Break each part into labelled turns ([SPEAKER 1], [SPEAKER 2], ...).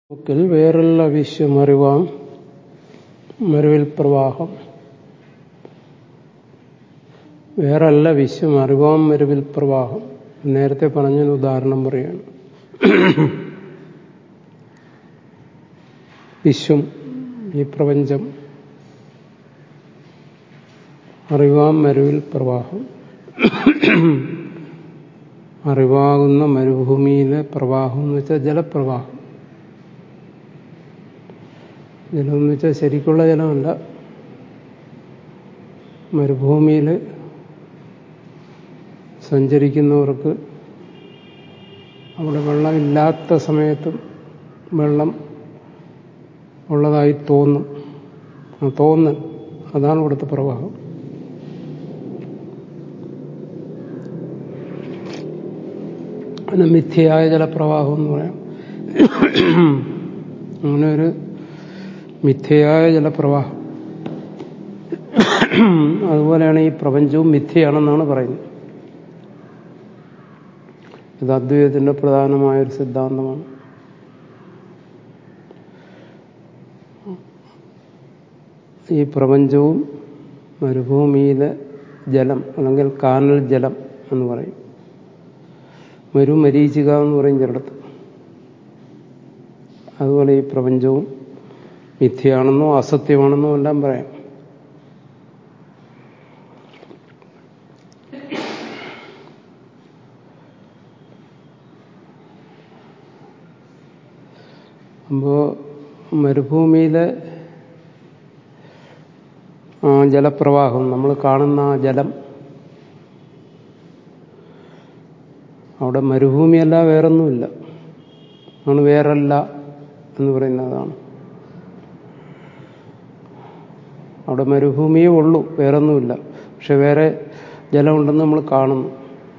[SPEAKER 1] ഒക്കിൽ വേറുള്ള വിശ്വമറിവാം മരുവിൽ പ്രവാഹം വേറല്ല വിശ്വം അറിവാം മരുവിൽ പ്രവാഹം നേരത്തെ പറഞ്ഞൊരു ഉദാഹരണം പറയാണ് വിശ്വം ഈ പ്രപഞ്ചം അറിവാം മരുവിൽ പ്രവാഹം അറിവാകുന്ന മരുഭൂമിയിലെ പ്രവാഹം എന്ന് വെച്ചാൽ ജലപ്രവാഹം ജലം എന്ന് വെച്ചാൽ ശരിക്കുള്ള ജലമല്ല മരുഭൂമിയിൽ സഞ്ചരിക്കുന്നവർക്ക് അവിടെ വെള്ളമില്ലാത്ത സമയത്തും വെള്ളം ഉള്ളതായി തോന്നും തോന്നൽ അതാണ് ഇവിടുത്തെ പ്രവാഹം അതിന് മിഥ്യയായ ജലപ്രവാഹം എന്ന് പറയാം അങ്ങനെ ഒരു മിഥ്യയായ ജലപ്രവാഹം അതുപോലെയാണ് ഈ പ്രപഞ്ചവും മിഥ്യയാണെന്നാണ് പറയുന്നത് ഇത് അദ്വൈതത്തിന്റെ പ്രധാനമായൊരു സിദ്ധാന്തമാണ് ഈ പ്രപഞ്ചവും മരുഭൂമിയിലെ ജലം അല്ലെങ്കിൽ കാനൽ ജലം എന്ന് പറയും മരുമരീചിക എന്ന് പറയും ചിലടത്ത് അതുപോലെ ഈ പ്രപഞ്ചവും മിഥ്യയാണെന്നോ അസത്യമാണെന്നോ എല്ലാം പറയാം അപ്പോ മരുഭൂമിയിലെ ജലപ്രവാഹം നമ്മൾ കാണുന്ന ആ ജലം അവിടെ മരുഭൂമിയല്ല വേറൊന്നുമില്ല ആണ് വേറല്ല എന്ന് പറയുന്നതാണ് അവിടെ മരുഭൂമിയേ ഉള്ളൂ വേറൊന്നുമില്ല പക്ഷെ വേറെ ജലമുണ്ടെന്ന് നമ്മൾ കാണുന്നു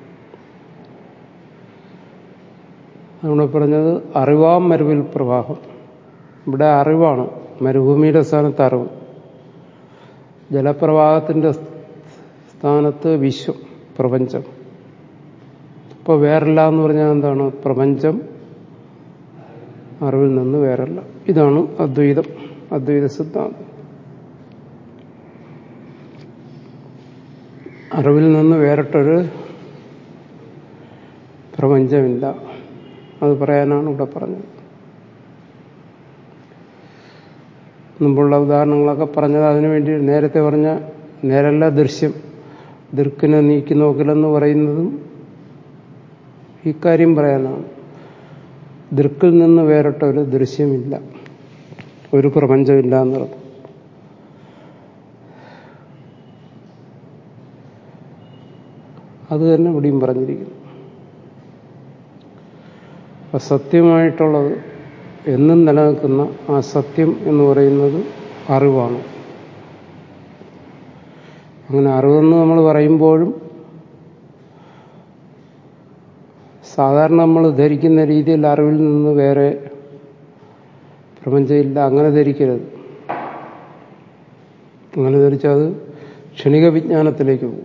[SPEAKER 1] നമ്മൾ പറഞ്ഞത് അറിവാം മരുവിൽ പ്രവാഹം ഇവിടെ അറിവാണ് മരുഭൂമിയുടെ സ്ഥാനത്ത് അറിവ് ജലപ്രവാഹത്തിന്റെ സ്ഥാനത്ത് വിശ്വം പ്രപഞ്ചം അപ്പോൾ വേറല്ല എന്ന് പറഞ്ഞാൽ എന്താണ് പ്രപഞ്ചം അറിവിൽ നിന്ന് വേറല്ല ഇതാണ് അദ്വൈതം അദ്വൈത സിദ്ധാന്തം അറിവിൽ നിന്ന് വേറിട്ടൊരു പ്രപഞ്ചമില്ല അത് പറയാനാണ് ഇവിടെ പറഞ്ഞത് മുമ്പുള്ള ഉദാഹരണങ്ങളൊക്കെ പറഞ്ഞത് അതിനു വേണ്ടി നേരത്തെ പറഞ്ഞ നേരല്ല ദൃശ്യം ദൃക്കിനെ നീക്കി നോക്കലെന്ന് പറയുന്നതും ഇക്കാര്യം പറയാനാണ് ദൃക്കിൽ നിന്ന് വേറിട്ട ഒരു ദൃശ്യമില്ല ഒരു പ്രപഞ്ചമില്ല എന്നുള്ളത് അത് തന്നെ ഇവിടെയും പറഞ്ഞിരിക്കുന്നു അപ്പൊ സത്യമായിട്ടുള്ളത് എന്നും നിലനിൽക്കുന്ന ആ സത്യം എന്ന് പറയുന്നത് അറിവാണ് അങ്ങനെ അറിവെന്ന് നമ്മൾ പറയുമ്പോഴും സാധാരണ നമ്മൾ ധരിക്കുന്ന രീതിയിൽ അറിവിൽ നിന്ന് വേറെ പ്രപഞ്ചമില്ല അങ്ങനെ ധരിക്കരുത് അങ്ങനെ ധരിച്ചാൽ ക്ഷണിക വിജ്ഞാനത്തിലേക്ക് പോകും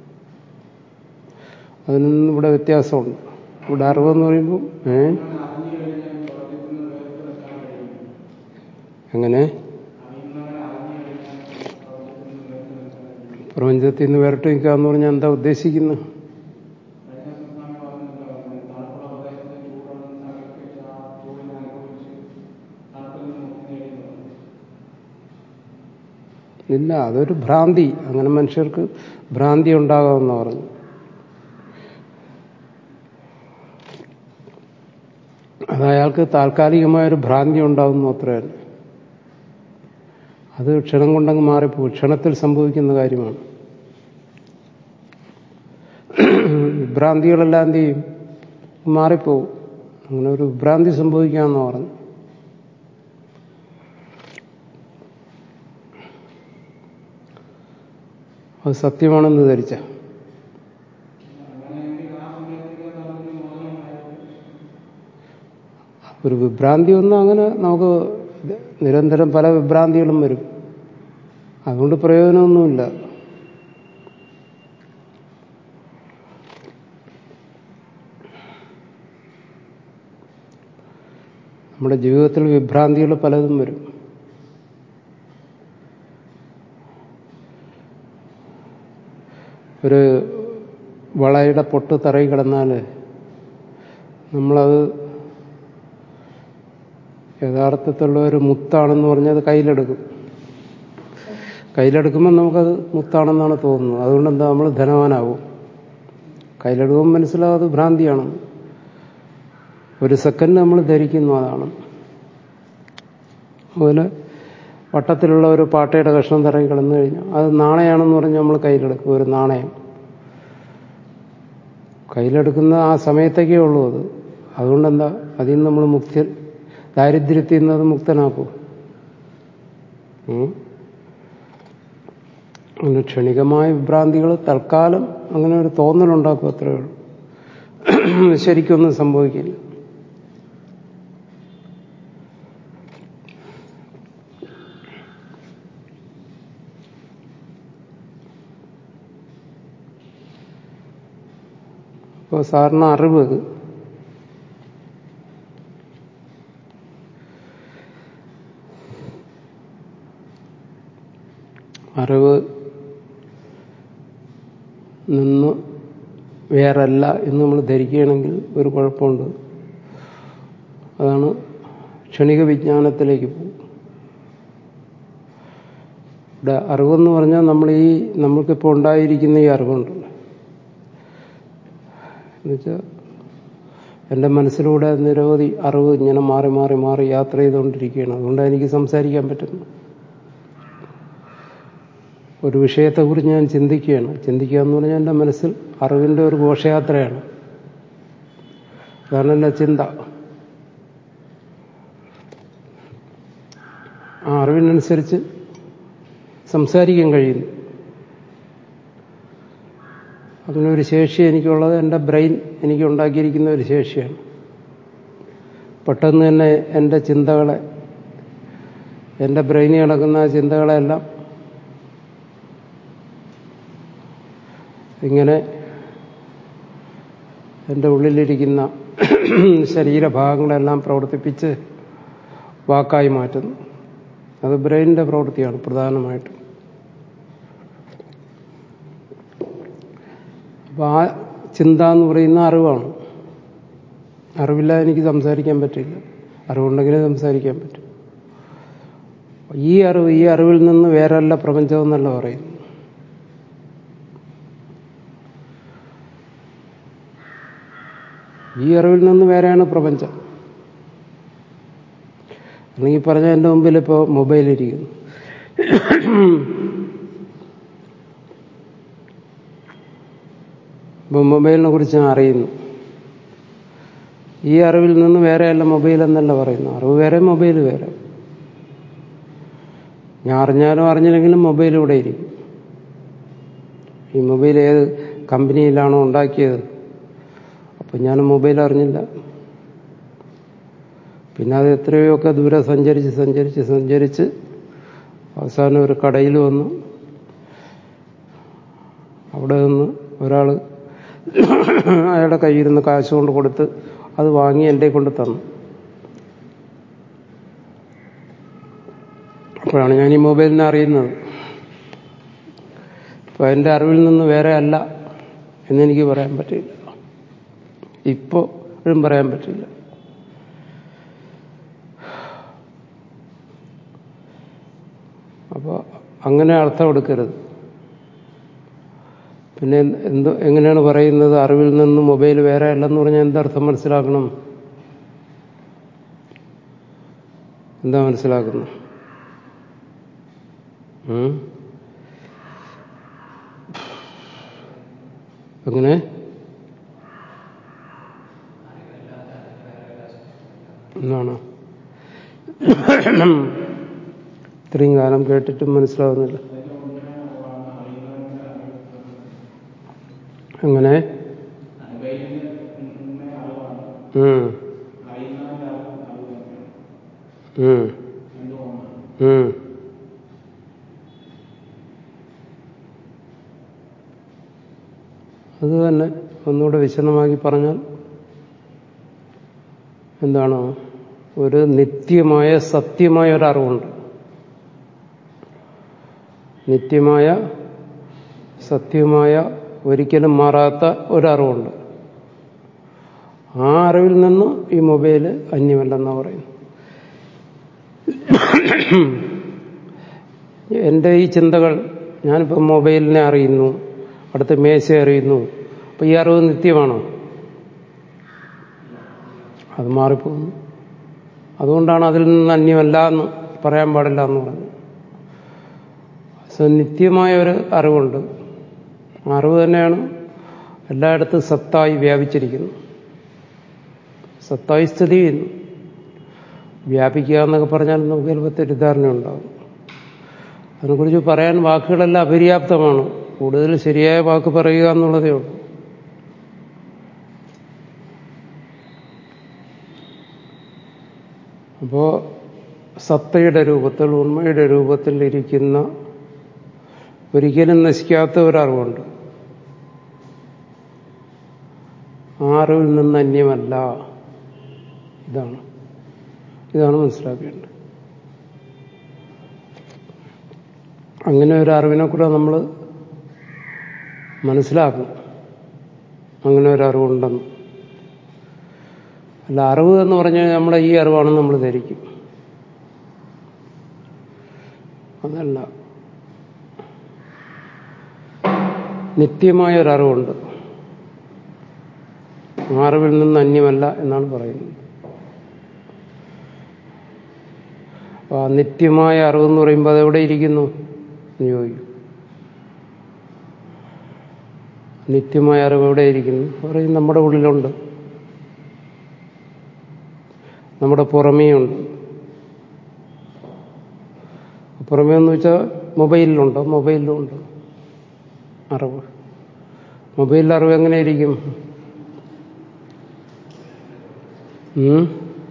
[SPEAKER 1] അതിൽ നിന്ന് ഇവിടെ വ്യത്യാസമുണ്ട് ഇവിടെ അറിവെന്ന് പറയുമ്പോൾ ഏ എങ്ങനെ പ്രപഞ്ചത്തിൽ നിന്ന് വേറിട്ട് നിൽക്കുക എന്ന് പറഞ്ഞാൽ എന്താ ഉദ്ദേശിക്കുന്നത് ഇല്ല അതൊരു ഭ്രാന്തി അങ്ങനെ മനുഷ്യർക്ക് ഭ്രാന്തി ഉണ്ടാകാമെന്ന് പറഞ്ഞു അത് അയാൾക്ക് താൽക്കാലികമായൊരു ഭ്രാന്തി ഉണ്ടാകുന്നു അത്രയല്ല അത് ക്ഷണം കൊണ്ടങ്ങ് മാറിപ്പോകും ക്ഷണത്തിൽ സംഭവിക്കുന്ന കാര്യമാണ് വിഭ്രാന്തികളെല്ലാം എന്ത് ചെയ്യും മാറിപ്പോവും അങ്ങനെ ഒരു വിഭ്രാന്തി സംഭവിക്കാമെന്ന് പറഞ്ഞു അത് സത്യമാണെന്ന് ധരിച്ച ഒരു വിഭ്രാന്തി ഒന്നും അങ്ങനെ നമുക്ക് നിരന്തരം പല വിഭ്രാന്തികളും വരും അതുകൊണ്ട് പ്രയോജനമൊന്നുമില്ല നമ്മുടെ ജീവിതത്തിൽ വിഭ്രാന്തികൾ പലതും വരും ഒരു വളയുടെ പൊട്ട് തറയിൽ കിടന്നാൽ നമ്മളത് യഥാർത്ഥത്തിലുള്ള ഒരു മുത്താണെന്ന് പറഞ്ഞാൽ അത് കയ്യിലെടുക്കും കയ്യിലെടുക്കുമ്പോൾ നമുക്കത് മുത്താണെന്നാണ് തോന്നുന്നത് അതുകൊണ്ട് എന്താ നമ്മൾ ധനവാനാവും കയ്യിലെടുക്കുമ്പോൾ മനസ്സിലാവും അത് ഭ്രാന്തിയാണ് ഒരു സെക്കൻഡ് നമ്മൾ ധരിക്കുന്നു അതാണ് അതുപോലെ വട്ടത്തിലുള്ള ഒരു പാട്ടയുടെ കഷ്ണം തറങ്ങി കിടന്നു കഴിഞ്ഞാൽ അത് നാണയമാണെന്ന് പറഞ്ഞ് നമ്മൾ കയ്യിലെടുക്കും ഒരു നാണയം കയ്യിലെടുക്കുന്ന ആ സമയത്തേക്കേ ഉള്ളൂ അത് അതുകൊണ്ട് എന്താ അതിൽ നിന്ന് നമ്മൾ മുക്തി ദാരിദ്ര്യത്തിൽ നിന്ന് അത് മുക്തനാക്കും അങ്ങനെ ക്ഷണികമായ വിഭ്രാന്തികൾ തൽക്കാലം അങ്ങനെ ഒരു തോന്നലുണ്ടാക്കും അത്രയേ ഉള്ളൂ ശരിക്കൊന്നും സംഭവിക്കില്ല അപ്പോൾ സാറിന് അറിവ് അറിവ് നിന്ന് വേറല്ല എന്ന് നമ്മൾ ധരിക്കുകയാണെങ്കിൽ ഒരു കുഴപ്പമുണ്ട് അതാണ് ക്ഷണിക വിജ്ഞാനത്തിലേക്ക് പോകും ഇവിടെ അറിവെന്ന് പറഞ്ഞാൽ നമ്മൾ ഈ നമ്മൾക്കിപ്പോൾ ഉണ്ടായിരിക്കുന്ന ഈ അറിവുണ്ടല്ലോ എന്നുവെച്ചാൽ എൻ്റെ മനസ്സിലൂടെ നിരവധി അറിവ് ഇങ്ങനെ മാറി മാറി മാറി യാത്ര ചെയ്തുകൊണ്ടിരിക്കുകയാണ് അതുകൊണ്ടാണ് എനിക്ക് സംസാരിക്കാൻ പറ്റുന്നത് ഒരു വിഷയത്തെക്കുറിച്ച് ഞാൻ ചിന്തിക്കുകയാണ് ചിന്തിക്കുക എന്ന് പറഞ്ഞാൽ എൻ്റെ മനസ്സിൽ അറിവിൻ്റെ ഒരു ഘോഷയാത്രയാണ് അതാണ് എൻ്റെ ചിന്ത ആ അറിവിനനുസരിച്ച് സംസാരിക്കാൻ കഴിയുന്നു അങ്ങനെ ഒരു ശേഷി എനിക്കുള്ളത് എൻ്റെ ബ്രെയിൻ എനിക്ക് ഉണ്ടാക്കിയിരിക്കുന്ന ഒരു ശേഷിയാണ് പെട്ടെന്ന് തന്നെ എൻ്റെ ചിന്തകളെ എൻ്റെ ബ്രെയിനിൽ കിടക്കുന്ന ചിന്തകളെല്ലാം ഇങ്ങനെ എൻ്റെ ഉള്ളിലിരിക്കുന്ന ശരീരഭാഗങ്ങളെല്ലാം പ്രവർത്തിപ്പിച്ച് വാക്കായി മാറ്റുന്നു അത് ബ്രെയിനിൻ്റെ പ്രവൃത്തിയാണ് പ്രധാനമായിട്ടും അപ്പോൾ ആ ചിന്ത എന്ന് പറയുന്ന അറിവാണ് അറിവില്ലാതെ എനിക്ക് സംസാരിക്കാൻ പറ്റില്ല അറിവുണ്ടെങ്കിലേ സംസാരിക്കാൻ പറ്റും ഈ അറിവ് ഈ അറിവിൽ നിന്ന് വേറല്ല പ്രപഞ്ചം എന്നല്ല പറയുന്നു ഈ അറിവിൽ നിന്ന് വേറെയാണ് പ്രപഞ്ചം അല്ലെങ്കിൽ പറഞ്ഞ എൻ്റെ മുമ്പിൽ ഇപ്പോൾ മൊബൈലിരിക്കുന്നു ഇപ്പം മൊബൈലിനെ കുറിച്ച് ഞാൻ അറിയുന്നു ഈ അറിവിൽ നിന്ന് വേറെയല്ല മൊബൈൽ എന്നല്ല പറയുന്നു അറിവ് വേറെ മൊബൈൽ വേറെ ഞാൻ അറിഞ്ഞാലും അറിഞ്ഞില്ലെങ്കിലും മൊബൈൽ ഇവിടെ ഇരിക്കും ഈ മൊബൈൽ ഏത് കമ്പനിയിലാണോ ഉണ്ടാക്കിയത് അപ്പം ഞാൻ മൊബൈൽ അറിഞ്ഞില്ല പിന്നെ അത് എത്രയൊക്കെ ദൂരെ സഞ്ചരിച്ച് സഞ്ചരിച്ച് സഞ്ചരിച്ച് അവസാനം ഒരു കടയിൽ വന്നു അവിടെ നിന്ന് ഒരാൾ അയാളുടെ കയ്യിൽ നിന്ന് കാശ് കൊണ്ട് കൊടുത്ത് അത് വാങ്ങി എൻ്റെ കൊണ്ട് തന്നു അപ്പോഴാണ് ഞാൻ ഈ മൊബൈലിനെ അറിയുന്നത് അപ്പോൾ എൻ്റെ അറിവിൽ നിന്ന് വേറെ അല്ല എന്നെനിക്ക് പറയാൻ പറ്റില്ല ഇപ്പോഴും പറയാൻ പറ്റില്ല അപ്പോൾ അങ്ങനെ അർത്ഥം എടുക്കരുത് പിന്നെ എന്തോ എങ്ങനെയാണ് പറയുന്നത് അറിവിൽ നിന്ന് മൊബൈൽ വേറെ അല്ലെന്ന് പറഞ്ഞാൽ എന്തർത്ഥം മനസ്സിലാക്കണം എന്താ മനസ്സിലാക്കുന്നു അങ്ങനെ എന്നാണ് ഇത്രയും കാലം കേട്ടിട്ടും മനസ്സിലാവുന്നില്ല അങ്ങനെ ഉം. ഉം. ഉം. അത് തന്നെ ഒന്നുകൂടെ വിശദമാക്കി പറഞ്ഞാൽ എന്താണ് ഒരു നിത്യമായ സത്യമായ ഒരു അറിവുണ്ട് നിത്യമായ സത്യമായ ഒരിക്കലും മാറാത്ത ഒരറിവുണ്ട് ആ അറിവിൽ നിന്ന് ഈ മൊബൈല് അന്യമല്ലെന്നാ പറയുന്നു എൻ്റെ ഈ ചിന്തകൾ ഞാനിപ്പോൾ മൊബൈലിനെ അറിയുന്നു അടുത്ത മേശ അറിയുന്നു അപ്പൊ ഈ അറിവ് നിത്യമാണോ അത് മാറിപ്പോകുന്നു അതുകൊണ്ടാണ് അതിൽ നിന്ന് അന്യമല്ല എന്ന് പറയാൻ പാടില്ല എന്ന് പറഞ്ഞു സോ നിത്യമായ ഒരു അറിവുണ്ട് ആ അറിവ് തന്നെയാണ് എല്ലായിടത്തും സത്തായി വ്യാപിച്ചിരിക്കുന്നു സത്തായി സ്ഥിതി ചെയ്യുന്നു വ്യാപിക്കുക എന്നൊക്കെ പറഞ്ഞാൽ നമുക്ക് ചിലപ്പോൾ തെറ്റിദ്ധാരണ ഉണ്ടാകും അതിനെക്കുറിച്ച് പറയാൻ വാക്കുകളെല്ലാം അപര്യാപ്തമാണ് കൂടുതൽ ശരിയായ വാക്ക് പറയുക എന്നുള്ളതേ ഉള്ളൂ അപ്പോ സത്തയുടെ രൂപത്തിൽ ഉണ്മയുടെ രൂപത്തിൽ ഇരിക്കുന്ന ഒരിക്കലും നശിക്കാത്ത ഒരറിവുണ്ട് ആ അറിവിൽ നിന്ന് അന്യമല്ല ഇതാണ് ഇതാണ് മനസ്സിലാക്കേണ്ടത് അങ്ങനെ ഒരു അറിവിനെ കൂടെ നമ്മൾ മനസ്സിലാക്കും അങ്ങനെ ഒരു അറിവുണ്ടെന്ന് അല്ല അറിവ് എന്ന് പറഞ്ഞാൽ നമ്മുടെ ഈ അറിവാണെന്ന് നമ്മൾ ധരിക്കും അതല്ല നിത്യമായ ഒരു അറിവുണ്ട് ആ അറിവിൽ നിന്ന് അന്യമല്ല എന്നാണ് പറയുന്നത് അപ്പൊ ആ നിത്യമായ അറിവെന്ന് പറയുമ്പോൾ അതെവിടെ ഇരിക്കുന്നു എന്ന് ചോദിക്കും നിത്യമായ അറിവ് എവിടെ ഇരിക്കുന്നു പറയും നമ്മുടെ ഉള്ളിലുണ്ട് നമ്മുടെ പുറമേയുണ്ട് പുറമേ എന്ന് വെച്ചാൽ മൊബൈലിലുണ്ടോ മൊബൈലിലുണ്ട് അറിവ് മൊബൈലിൽ അറിവ് എങ്ങനെയിരിക്കും ഉം?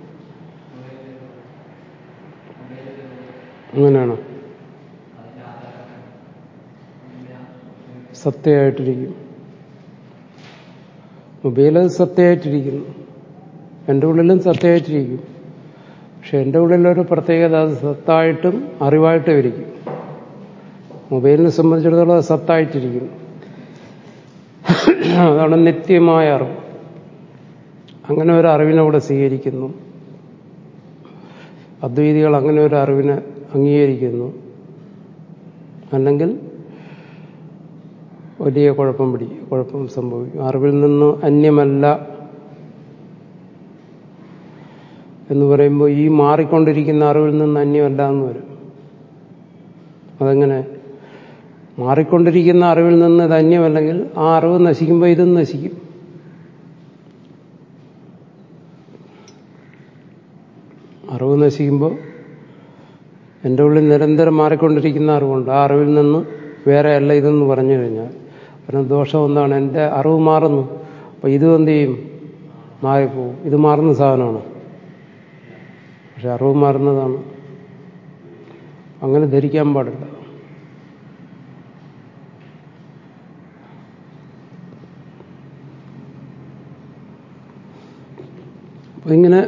[SPEAKER 1] അങ്ങനെയാണോ സത്യമായിട്ടിരിക്കും മൊബൈൽ അത് സത്യമായിട്ടിരിക്കുന്നു എൻ്റെ ഉള്ളിലും സത്യമായിട്ടിരിക്കും പക്ഷെ എൻ്റെ ഉള്ളിലൊരു പ്രത്യേകത അത് സത്തായിട്ടും അറിവായിട്ടും ഇരിക്കും മൊബൈലിനെ സംബന്ധിച്ചിടത്തോളം അത് സത്തായിട്ടിരിക്കുന്നു അതാണ് നിത്യമായ അറിവ് അങ്ങനെ ഒരു അറിവിനെ ഇവിടെ സ്വീകരിക്കുന്നു അദ്വൈതികൾ അങ്ങനെ ഒരു അറിവിനെ അംഗീകരിക്കുന്നു അല്ലെങ്കിൽ വലിയ കുഴപ്പം പിടി കുഴപ്പം സംഭവിക്കും അറിവിൽ നിന്ന് അന്യമല്ല എന്ന് പറയുമ്പോൾ ഈ മാറിക്കൊണ്ടിരിക്കുന്ന അറിവിൽ നിന്ന് അന്യമല്ല എന്ന് വരും അതെങ്ങനെ മാറിക്കൊണ്ടിരിക്കുന്ന അറിവിൽ നിന്ന് ഇത് അന്യമല്ലെങ്കിൽ ആ അറിവ് നശിക്കുമ്പോൾ ഇതും നശിക്കും അറിവ് നശിക്കുമ്പോൾ എൻ്റെ ഉള്ളിൽ നിരന്തരം മാറിക്കൊണ്ടിരിക്കുന്ന അറിവുണ്ട് ആ അറിവിൽ നിന്ന് വേറെ അല്ല ഇതെന്ന് പറഞ്ഞു കഴിഞ്ഞാൽ പിന്നെ ദോഷം എന്താണ് എൻ്റെ അറിവ് മാറുന്നു അപ്പം ഇതും എന്ത് ചെയ്യും മാറിപ്പോവും ഇത് മാറുന്ന സാധനമാണ് പക്ഷെ അറിവ് മാറുന്നതാണ് അങ്ങനെ ധരിക്കാൻ പാടില്ല അപ്പൊ ഇങ്ങനെ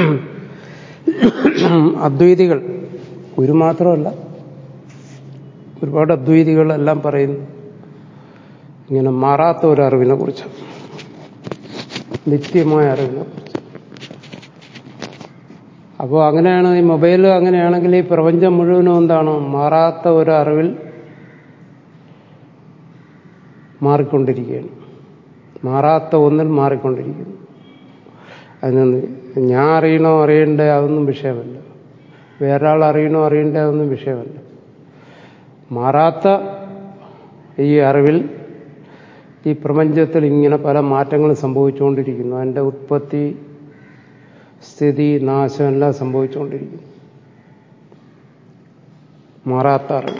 [SPEAKER 1] അദ്വൈതികൾ ഒരു മാത്രമല്ല ഒരുപാട് അദ്വൈതികളെല്ലാം പറയുന്നു ഇങ്ങനെ മാറാത്ത ഒരു അറിവിനെ കുറിച്ച് നിത്യമായ അറിവിനെ കുറിച്ച് അപ്പോൾ അങ്ങനെയാണ് ഈ മൊബൈൽ അങ്ങനെയാണെങ്കിൽ ഈ പ്രപഞ്ചം മുഴുവനും എന്താണ് മാറാത്ത ഒരു അറിവിൽ മാറിക്കൊണ്ടിരിക്കുകയാണ് മാറാത്ത ഒന്നിൽ മാറിക്കൊണ്ടിരിക്കുന്നു അതിനൊന്ന് ഞാൻ അറിയണോ അറിയണ്ടേ അതൊന്നും വിഷയമല്ല വേറൊരാൾ അറിയണോ അറിയണ്ടേ അതൊന്നും വിഷയമല്ല മാറാത്ത ഈ അറിവിൽ ഈ പ്രപഞ്ചത്തിൽ ഇങ്ങനെ പല മാറ്റങ്ങളും സംഭവിച്ചുകൊണ്ടിരിക്കുന്നു അതിൻ്റെ ഉത്പത്തി സ്ഥിതി നാശം എല്ലാം സംഭവിച്ചുകൊണ്ടിരിക്കുന്നു മാറാത്ത അറിവ്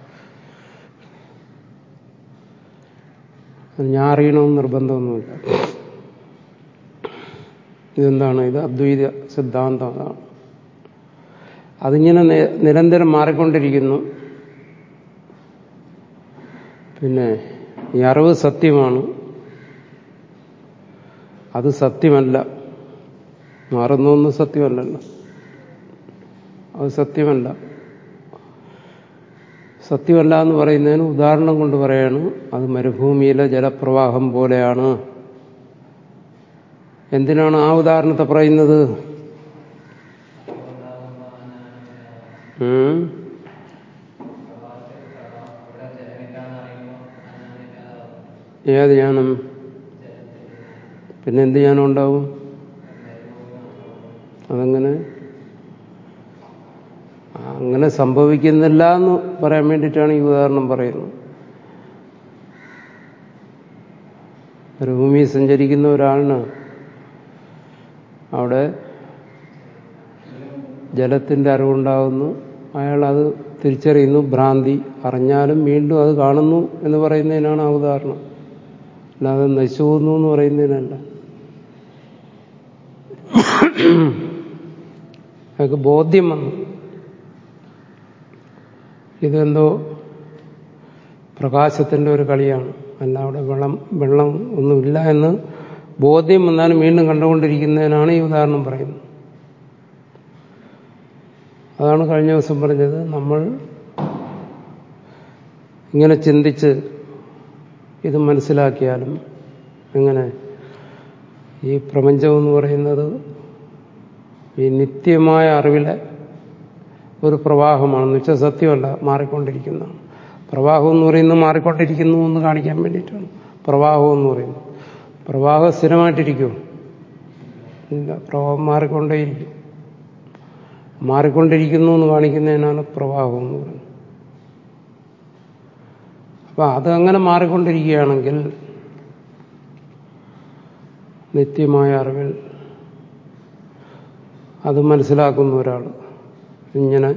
[SPEAKER 1] ഞാൻ അറിയണമെന്ന് നിർബന്ധമൊന്നുമില്ല ഇതെന്താണ് ഇത് അദ്വൈത സിദ്ധാന്തം അതാണ് അതിങ്ങനെ നിരന്തരം മാറിക്കൊണ്ടിരിക്കുന്നു പിന്നെ ഈ അറിവ് സത്യമാണ് അത് സത്യമല്ല മാറുന്നൊന്നും സത്യമല്ലല്ലോ അത് സത്യമല്ല സത്യമല്ല എന്ന് പറയുന്നതിന് ഉദാഹരണം കൊണ്ട് പറയാണ് അത് മരുഭൂമിയിലെ ജലപ്രവാഹം പോലെയാണ് എന്തിനാണ് ആ ഉദാഹരണത്തെ പറയുന്നത് ഉം? ഏത് ജ്ഞാനം പിന്നെ എന്ത് ജ്ഞാനം ഉണ്ടാവും അതങ്ങനെ അങ്ങനെ സംഭവിക്കുന്നില്ല എന്ന് പറയാൻ വേണ്ടിയിട്ടാണ് ഈ ഉദാഹരണം പറയുന്നത് ഒരു ഭൂമിയിൽ സഞ്ചരിക്കുന്ന ഒരാളിന് അവിടെ ജലത്തിന്റെ അറിവുണ്ടാകുന്നു അയാൾ അത് തിരിച്ചറിയുന്നു ഭ്രാന്തി അറിഞ്ഞാലും വീണ്ടും അത് കാണുന്നു എന്ന് പറയുന്നതിനാണ് ആ ഉദാഹരണം അല്ലാതെ നശിച്ചു പോകുന്നു എന്ന് പറയുന്നതിനല്ല അയാൾക്ക് ബോധ്യം വന്നു ഇതെന്തോ പ്രകാശത്തിന്റെ ഒരു കളിയാണ് അല്ല അവിടെ വെള്ളം വെള്ളം ഒന്നുമില്ല എന്ന് ബോധ്യം വന്നാലും വീണ്ടും കണ്ടുകൊണ്ടിരിക്കുന്നതിനാണ് ഈ ഉദാഹരണം പറയുന്നത് അതാണ് കഴിഞ്ഞ ദിവസം പറഞ്ഞത് നമ്മൾ ഇങ്ങനെ ചിന്തിച്ച് ഇത് മനസ്സിലാക്കിയാലും എങ്ങനെ ഈ പ്രപഞ്ചം എന്ന് പറയുന്നത് ഈ നിത്യമായ അറിവിലെ ഒരു പ്രവാഹമാണെന്ന് വെച്ചാൽ സത്യമല്ല മാറിക്കൊണ്ടിരിക്കുന്നതാണ് പ്രവാഹം എന്ന് പറയുന്നത് മാറിക്കൊണ്ടിരിക്കുന്നു എന്ന് കാണിക്കാൻ വേണ്ടിയിട്ടാണ് പ്രവാഹം എന്ന് പറയുന്നത് പ്രവാഹം സ്ഥിരമായിട്ടിരിക്കുമോ ഇല്ല പ്രവാഹം മാറിക്കൊണ്ടേയിരിക്കും മാറിക്കൊണ്ടിരിക്കുന്നു എന്ന് കാണിക്കുന്നതിനാണ് പ്രവാഹം എന്ന് പറയുന്നത് അപ്പൊ അത് അങ്ങനെ മാറിക്കൊണ്ടിരിക്കുകയാണെങ്കിൽ നിത്യമായ അറിവിൽ അത് മനസ്സിലാക്കുന്ന ഒരാൾ ഇങ്ങനെ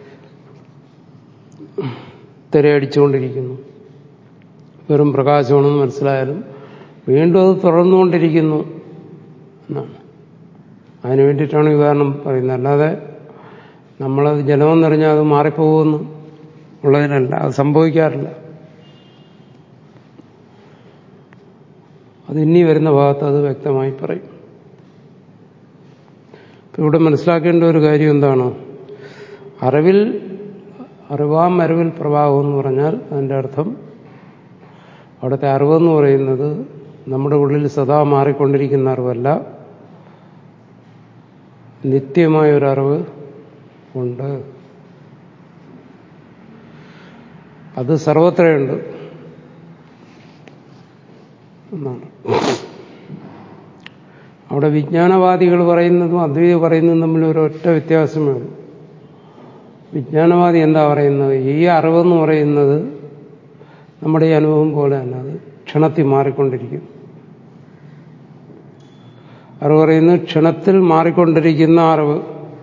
[SPEAKER 1] തിരയടിച്ചുകൊണ്ടിരിക്കുന്നു വെറും പ്രകാശമാണെന്ന് മനസ്സിലായാലും വീണ്ടും അത് തുടർന്നുകൊണ്ടിരിക്കുന്നു എന്നാണ് അതിനു വേണ്ടിയിട്ടാണ് ഈ ഉദാഹരണം പറയുന്നത് അല്ലാതെ നമ്മളത് ജലമെന്നറിഞ്ഞാൽ അത് മാറിപ്പോകുന്നു ഉള്ളതിനല്ല അത് സംഭവിക്കാറില്ല അത് ഇനി വരുന്ന ഭാഗത്ത് അത് വ്യക്തമായി പറയും ഇവിടെ മനസ്സിലാക്കേണ്ട ഒരു കാര്യം എന്താണ് അറിവിൽ അറിവാം അറിവിൽ പ്രവാഹം എന്ന് പറഞ്ഞാൽ അതിൻ്റെ അർത്ഥം അവിടുത്തെ അറിവെന്ന് പറയുന്നത് നമ്മുടെ ഉള്ളിൽ സദാ മാറിക്കൊണ്ടിരിക്കുന്ന അറിവല്ല നിത്യമായ ഒരു അറിവ് ഉണ്ട് അത് സർവത്രയുണ്ട് എന്നാണ് അവിടെ വിജ്ഞാനവാദികൾ പറയുന്നതും അദ്വൈത പറയുന്നതും തമ്മിൽ ഒരു ഒറ്റ വ്യത്യാസമേ ഉള്ളൂ വിജ്ഞാനവാദി എന്താ പറയുന്നത് ഈ അറിവെന്ന് പറയുന്നത് നമ്മുടെ ഈ അനുഭവം പോലെ തന്നെ അത് ക്ഷണത്തിൽ മാറിക്കൊണ്ടിരിക്കും അറിവ് പറയുന്നത് ക്ഷണത്തിൽ മാറിക്കൊണ്ടിരിക്കുന്ന അറിവ്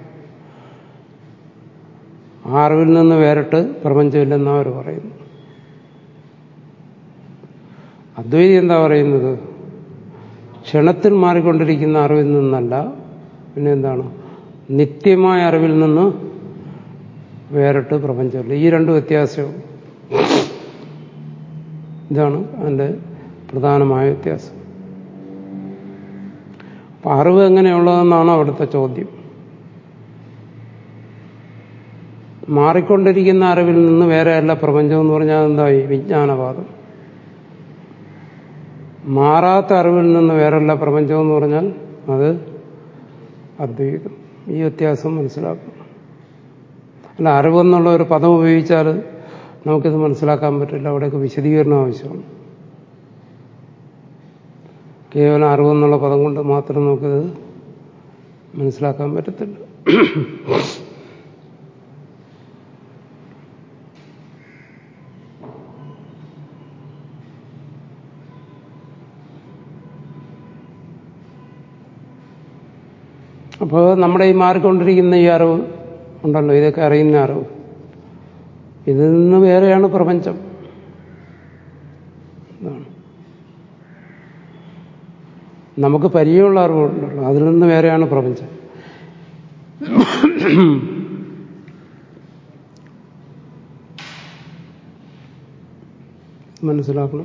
[SPEAKER 1] ആ അറിവിൽ നിന്ന് വേറിട്ട് പ്രപഞ്ചമില്ലെന്ന് അവർ പറയുന്നു അദ്വൈതി എന്താ പറയുന്നത് ക്ഷണത്തിൽ മാറിക്കൊണ്ടിരിക്കുന്ന അറിവിൽ നിന്നല്ല പിന്നെ എന്താണ് നിത്യമായ അറിവിൽ നിന്ന് വേറിട്ട് പ്രപഞ്ചമില്ല ഈ രണ്ട് വ്യത്യാസവും ഇതാണ് അതിൻ്റെ പ്രധാനമായ വ്യത്യാസം അപ്പൊ അറിവ് എങ്ങനെയുള്ളതെന്നാണ് അവിടുത്തെ ചോദ്യം മാറിക്കൊണ്ടിരിക്കുന്ന അറിവിൽ നിന്ന് വേറെയല്ല പ്രപഞ്ചം എന്ന് പറഞ്ഞാൽ എന്തായി വിജ്ഞാനവാദം മാറാത്ത അറിവിൽ നിന്ന് വേറല്ല പ്രപഞ്ചം എന്ന് പറഞ്ഞാൽ അത് അദ്വൈതം ഈ വ്യത്യാസം മനസ്സിലാക്കും അല്ല അറിവെന്നുള്ള ഒരു പദം ഉപയോഗിച്ചാൽ നമുക്കിത് മനസ്സിലാക്കാൻ പറ്റില്ല അവിടെയൊക്കെ വിശദീകരണം ആവശ്യമാണ് കേവലം അറിവെന്നുള്ള പദം കൊണ്ട് മാത്രം നമുക്കിത് മനസ്സിലാക്കാൻ പറ്റത്തില്ല അപ്പോൾ നമ്മുടെ ഈ മാറിക്കൊണ്ടിരിക്കുന്ന ഈ അറിവ് ഉണ്ടല്ലോ ഇതൊക്കെ അറിയുന്ന അറിവ് ഇതിൽ നിന്ന് വേറെയാണ് പ്രപഞ്ചം ഇതാണ് നമുക്ക് പരിചയമുള്ള അറിവുണ്ടല്ലോ അതിൽ നിന്ന് വേറെയാണ് പ്രപഞ്ചം മനസ്സിലാക്കണം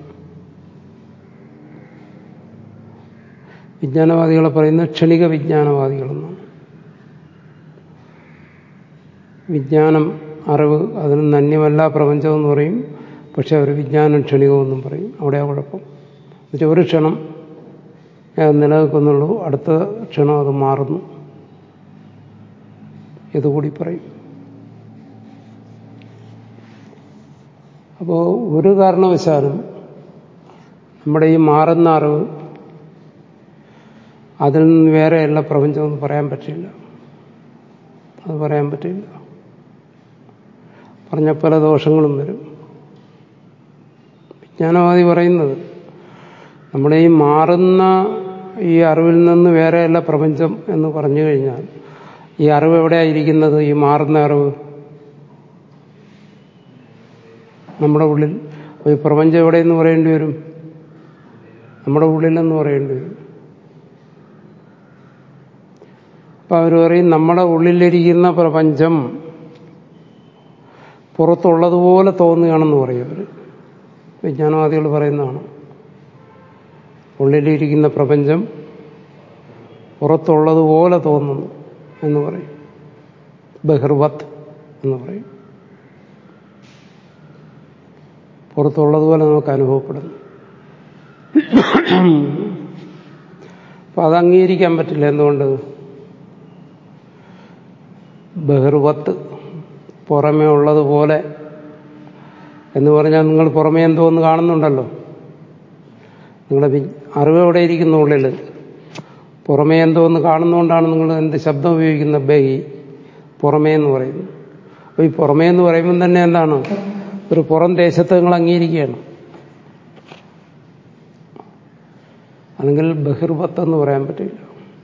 [SPEAKER 1] വിജ്ഞാനവാദികളെ പറയുന്ന ക്ഷണിക വിജ്ഞാനവാദികളെന്നാണ് വിജ്ഞാനം അറിവ് അതിന് നന്യമല്ല പ്രപഞ്ചം എന്ന് പറയും പക്ഷെ അവർ വിജ്ഞാനം ക്ഷണികമെന്നും പറയും അവിടെ കുഴപ്പം എന്നുവെച്ചാൽ ഒരു ക്ഷണം അത് നിലനിൽക്കുന്നുള്ളൂ അടുത്ത ക്ഷണം അത് മാറുന്നു ഇതുകൂടി പറയും അപ്പോൾ ഒരു കാരണവശാലും നമ്മുടെ ഈ മാറുന്ന അറിവ് അതിൽ നിന്ന് വേറെയല്ല പ്രപഞ്ചമെന്ന് പറയാൻ പറ്റില്ല അത് പറയാൻ പറ്റില്ല പറഞ്ഞ പല ദോഷങ്ങളും വരും വിജ്ഞാനവാദി പറയുന്നത് നമ്മുടെ ഈ മാറുന്ന ഈ അറിവിൽ നിന്ന് വേറെയല്ല പ്രപഞ്ചം എന്ന് പറഞ്ഞു കഴിഞ്ഞാൽ ഈ അറിവ് എവിടെയായിരിക്കുന്നത് ഈ മാറുന്ന അറിവ് നമ്മുടെ ഉള്ളിൽ ഈ പ്രപഞ്ചം എവിടെയെന്ന് പറയേണ്ടി വരും നമ്മുടെ ഉള്ളിലെന്ന് പറയേണ്ടി വരും അപ്പൊ അവർ പറയും നമ്മുടെ ഉള്ളിലിരിക്കുന്ന പ്രപഞ്ചം പുറത്തുള്ളതുപോലെ തോന്നുകയാണെന്ന് പറയും അവർ വിജ്ഞാനവാദികൾ പറയുന്നതാണ് ഉള്ളിലിരിക്കുന്ന പ്രപഞ്ചം പുറത്തുള്ളതുപോലെ തോന്നുന്നു എന്ന് പറയും ബഹിർവത്ത് എന്ന് പറയും പുറത്തുള്ളതുപോലെ നമുക്ക് അനുഭവപ്പെടുന്നു അപ്പൊ അത് അംഗീകരിക്കാൻ പറ്റില്ല എന്തുകൊണ്ട് ബഹിർവത്ത് പുറമേ ഉള്ളതുപോലെ എന്ന് പറഞ്ഞാൽ നിങ്ങൾ പുറമേ എന്തോന്ന് കാണുന്നുണ്ടല്ലോ നിങ്ങളുടെ അറിവ് എവിടെ ഇരിക്കുന്ന ഉള്ളിൽ പുറമേ എന്തോന്ന് കാണുന്നതുകൊണ്ടാണ് നിങ്ങൾ എന്ത് ശബ്ദം ഉപയോഗിക്കുന്ന ബഹി പുറമേ എന്ന് പറയുന്നു അപ്പോൾ ഈ പുറമേ എന്ന് പറയുമ്പോൾ തന്നെ എന്താണ് ഒരു പുറം ദേശത്ത് നിങ്ങൾ അംഗീകരിക്കുകയാണ് അല്ലെങ്കിൽ ബഹിർവത്ത് എന്ന് പറയാൻ പറ്റില്ല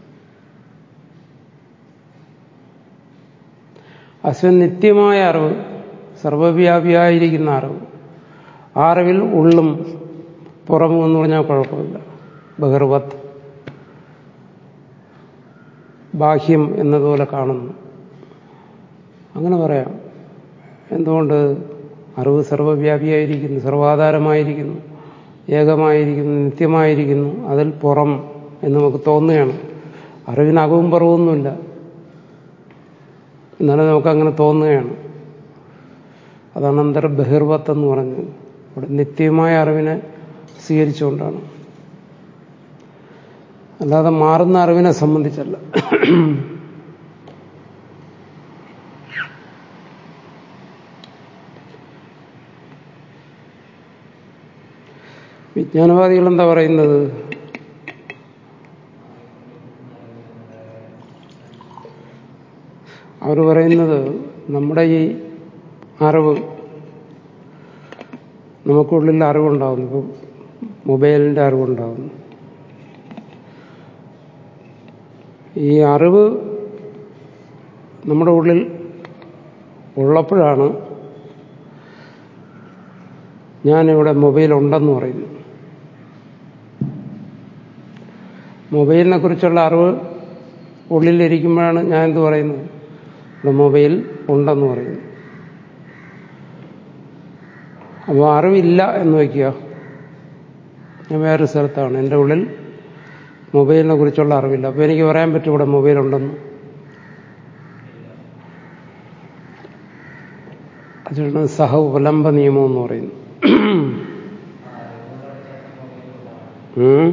[SPEAKER 1] അശ്വൻ നിത്യമായ അറിവ് സർവവ്യാപിയായിരിക്കുന്ന അറിവ് ആ അറിവിൽ ഉള്ളും പുറമും എന്ന് പറഞ്ഞാൽ കുഴപ്പമില്ല ബഹിർവത്ത് ബാഹ്യം എന്നതുപോലെ കാണുന്നു അങ്ങനെ പറയാം എന്തുകൊണ്ട് അറിവ് സർവവ്യാപിയായിരിക്കുന്നു സർവാധാരമായിരിക്കുന്നു ഏകമായിരിക്കുന്നു നിത്യമായിരിക്കുന്നു അതിൽ പുറം എന്ന് നമുക്ക് തോന്നുകയാണ് അറിവിന് അകവും പുറവൊന്നുമില്ല എന്നാലും നമുക്കങ്ങനെ തോന്നുകയാണ് അതാണ് അന്തർ ബഹിർവത്ത് എന്ന് പറഞ്ഞത് ഇവിടെ നിത്യമായ അറിവിനെ സ്വീകരിച്ചുകൊണ്ടാണ് അല്ലാതെ മാറുന്ന അറിവിനെ സംബന്ധിച്ചല്ല വിജ്ഞാനവാദികൾ എന്താ പറയുന്നത് അവർ പറയുന്നത് നമ്മുടെ ഈ അറിവ് നമുക്കുള്ളിൽ അറിവുണ്ടാകുന്നു ഇപ്പം മൊബൈലിൻ്റെ അറിവുണ്ടാകുന്നു ഈ അറിവ് നമ്മുടെ ഉള്ളിൽ ഉള്ളപ്പോഴാണ് ഞാനിവിടെ മൊബൈൽ ഉണ്ടെന്ന് പറയുന്നു മൊബൈലിനെ കുറിച്ചുള്ള അറിവ് ഉള്ളിലിരിക്കുമ്പോഴാണ് ഞാൻ എന്ത് പറയുന്നത് ഇവിടെ മൊബൈൽ ഉണ്ടെന്ന് പറയുന്നു അപ്പോൾ അറിവില്ല എന്ന് വയ്ക്കുക ഞാൻ വേറൊരു സ്ഥലത്താണ് എൻ്റെ ഉള്ളിൽ മൊബൈലിനെ കുറിച്ചുള്ള അറിവില്ല അപ്പോൾ എനിക്ക് പറയാൻ പറ്റും ഇവിടെ മൊബൈൽ ഉണ്ടെന്ന് അതിനാണ് സഹ ഉപലംബ നിയമം എന്ന് പറയുന്നു ഉം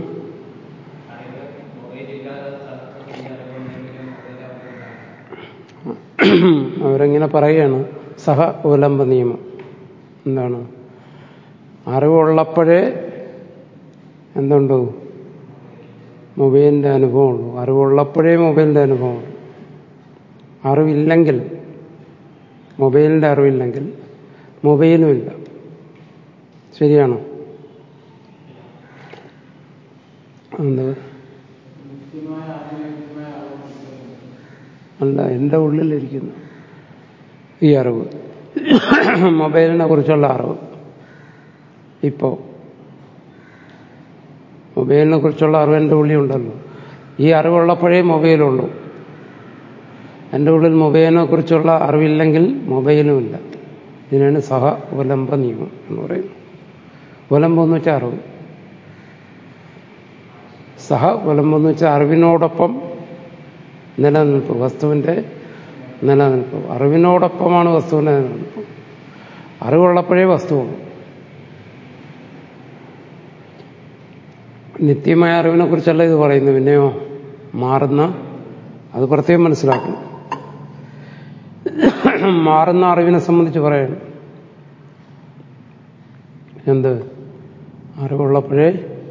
[SPEAKER 1] അവരെങ്ങനെ പറയുകയാണ് സഹ ഉപലംബ നിയമം എന്താണ് അറിവുള്ളപ്പോഴേ എന്തുണ്ടോ മൊബൈലിൻ്റെ അനുഭവമുള്ളൂ അറിവുള്ളപ്പോഴേ മൊബൈലിൻ്റെ അനുഭവമുള്ളൂ അറിവില്ലെങ്കിൽ മൊബൈലിൻ്റെ അറിവില്ലെങ്കിൽ മൊബൈലും ഇല്ല ശരിയാണോ എന്ത് അല്ല എൻ്റെ ഉള്ളിലിരിക്കുന്നു ഈ അറിവ് മൊബൈലിനെ കുറിച്ചുള്ള അറിവ് ഇപ്പോൾ മൊബൈലിനെ കുറിച്ചുള്ള അറിവ് എൻ്റെ ഉള്ളിലുണ്ടല്ലോ ഈ അറിവുള്ളപ്പോഴേ മൊബൈലുള്ളൂ എൻ്റെ ഉള്ളിൽ മൊബൈലിനെ കുറിച്ചുള്ള അറിവില്ലെങ്കിൽ മൊബൈലുമില്ല ഇതിനാണ് സഹ ഉപലംബ നിയമം എന്ന് പറയുന്നത് ഉപലംബം എന്ന് വെച്ചാൽ അറിവ് സഹ ഉപലംബം എന്ന് വെച്ചാൽ അറിവിനോടൊപ്പം നിലനിൽപ്പ് വസ്തുവിൻ്റെ നിലനിൽപ്പ് അറിവിനോടൊപ്പമാണ് വസ്തുവിന്റെ നിലനിൽപ്പ് അറിവുള്ളപ്പോഴേ വസ്തുവുള്ളൂ നിത്യമായ അറിവിനെ കുറിച്ചല്ല ഇത് പറയുന്നത് പിന്നെയോ മാറുന്ന അത് പ്രത്യേകം മനസ്സിലാക്കണം മാറുന്ന അറിവിനെ സംബന്ധിച്ച് പറയണം എന്ത് അറിവുള്ളപ്പോഴേ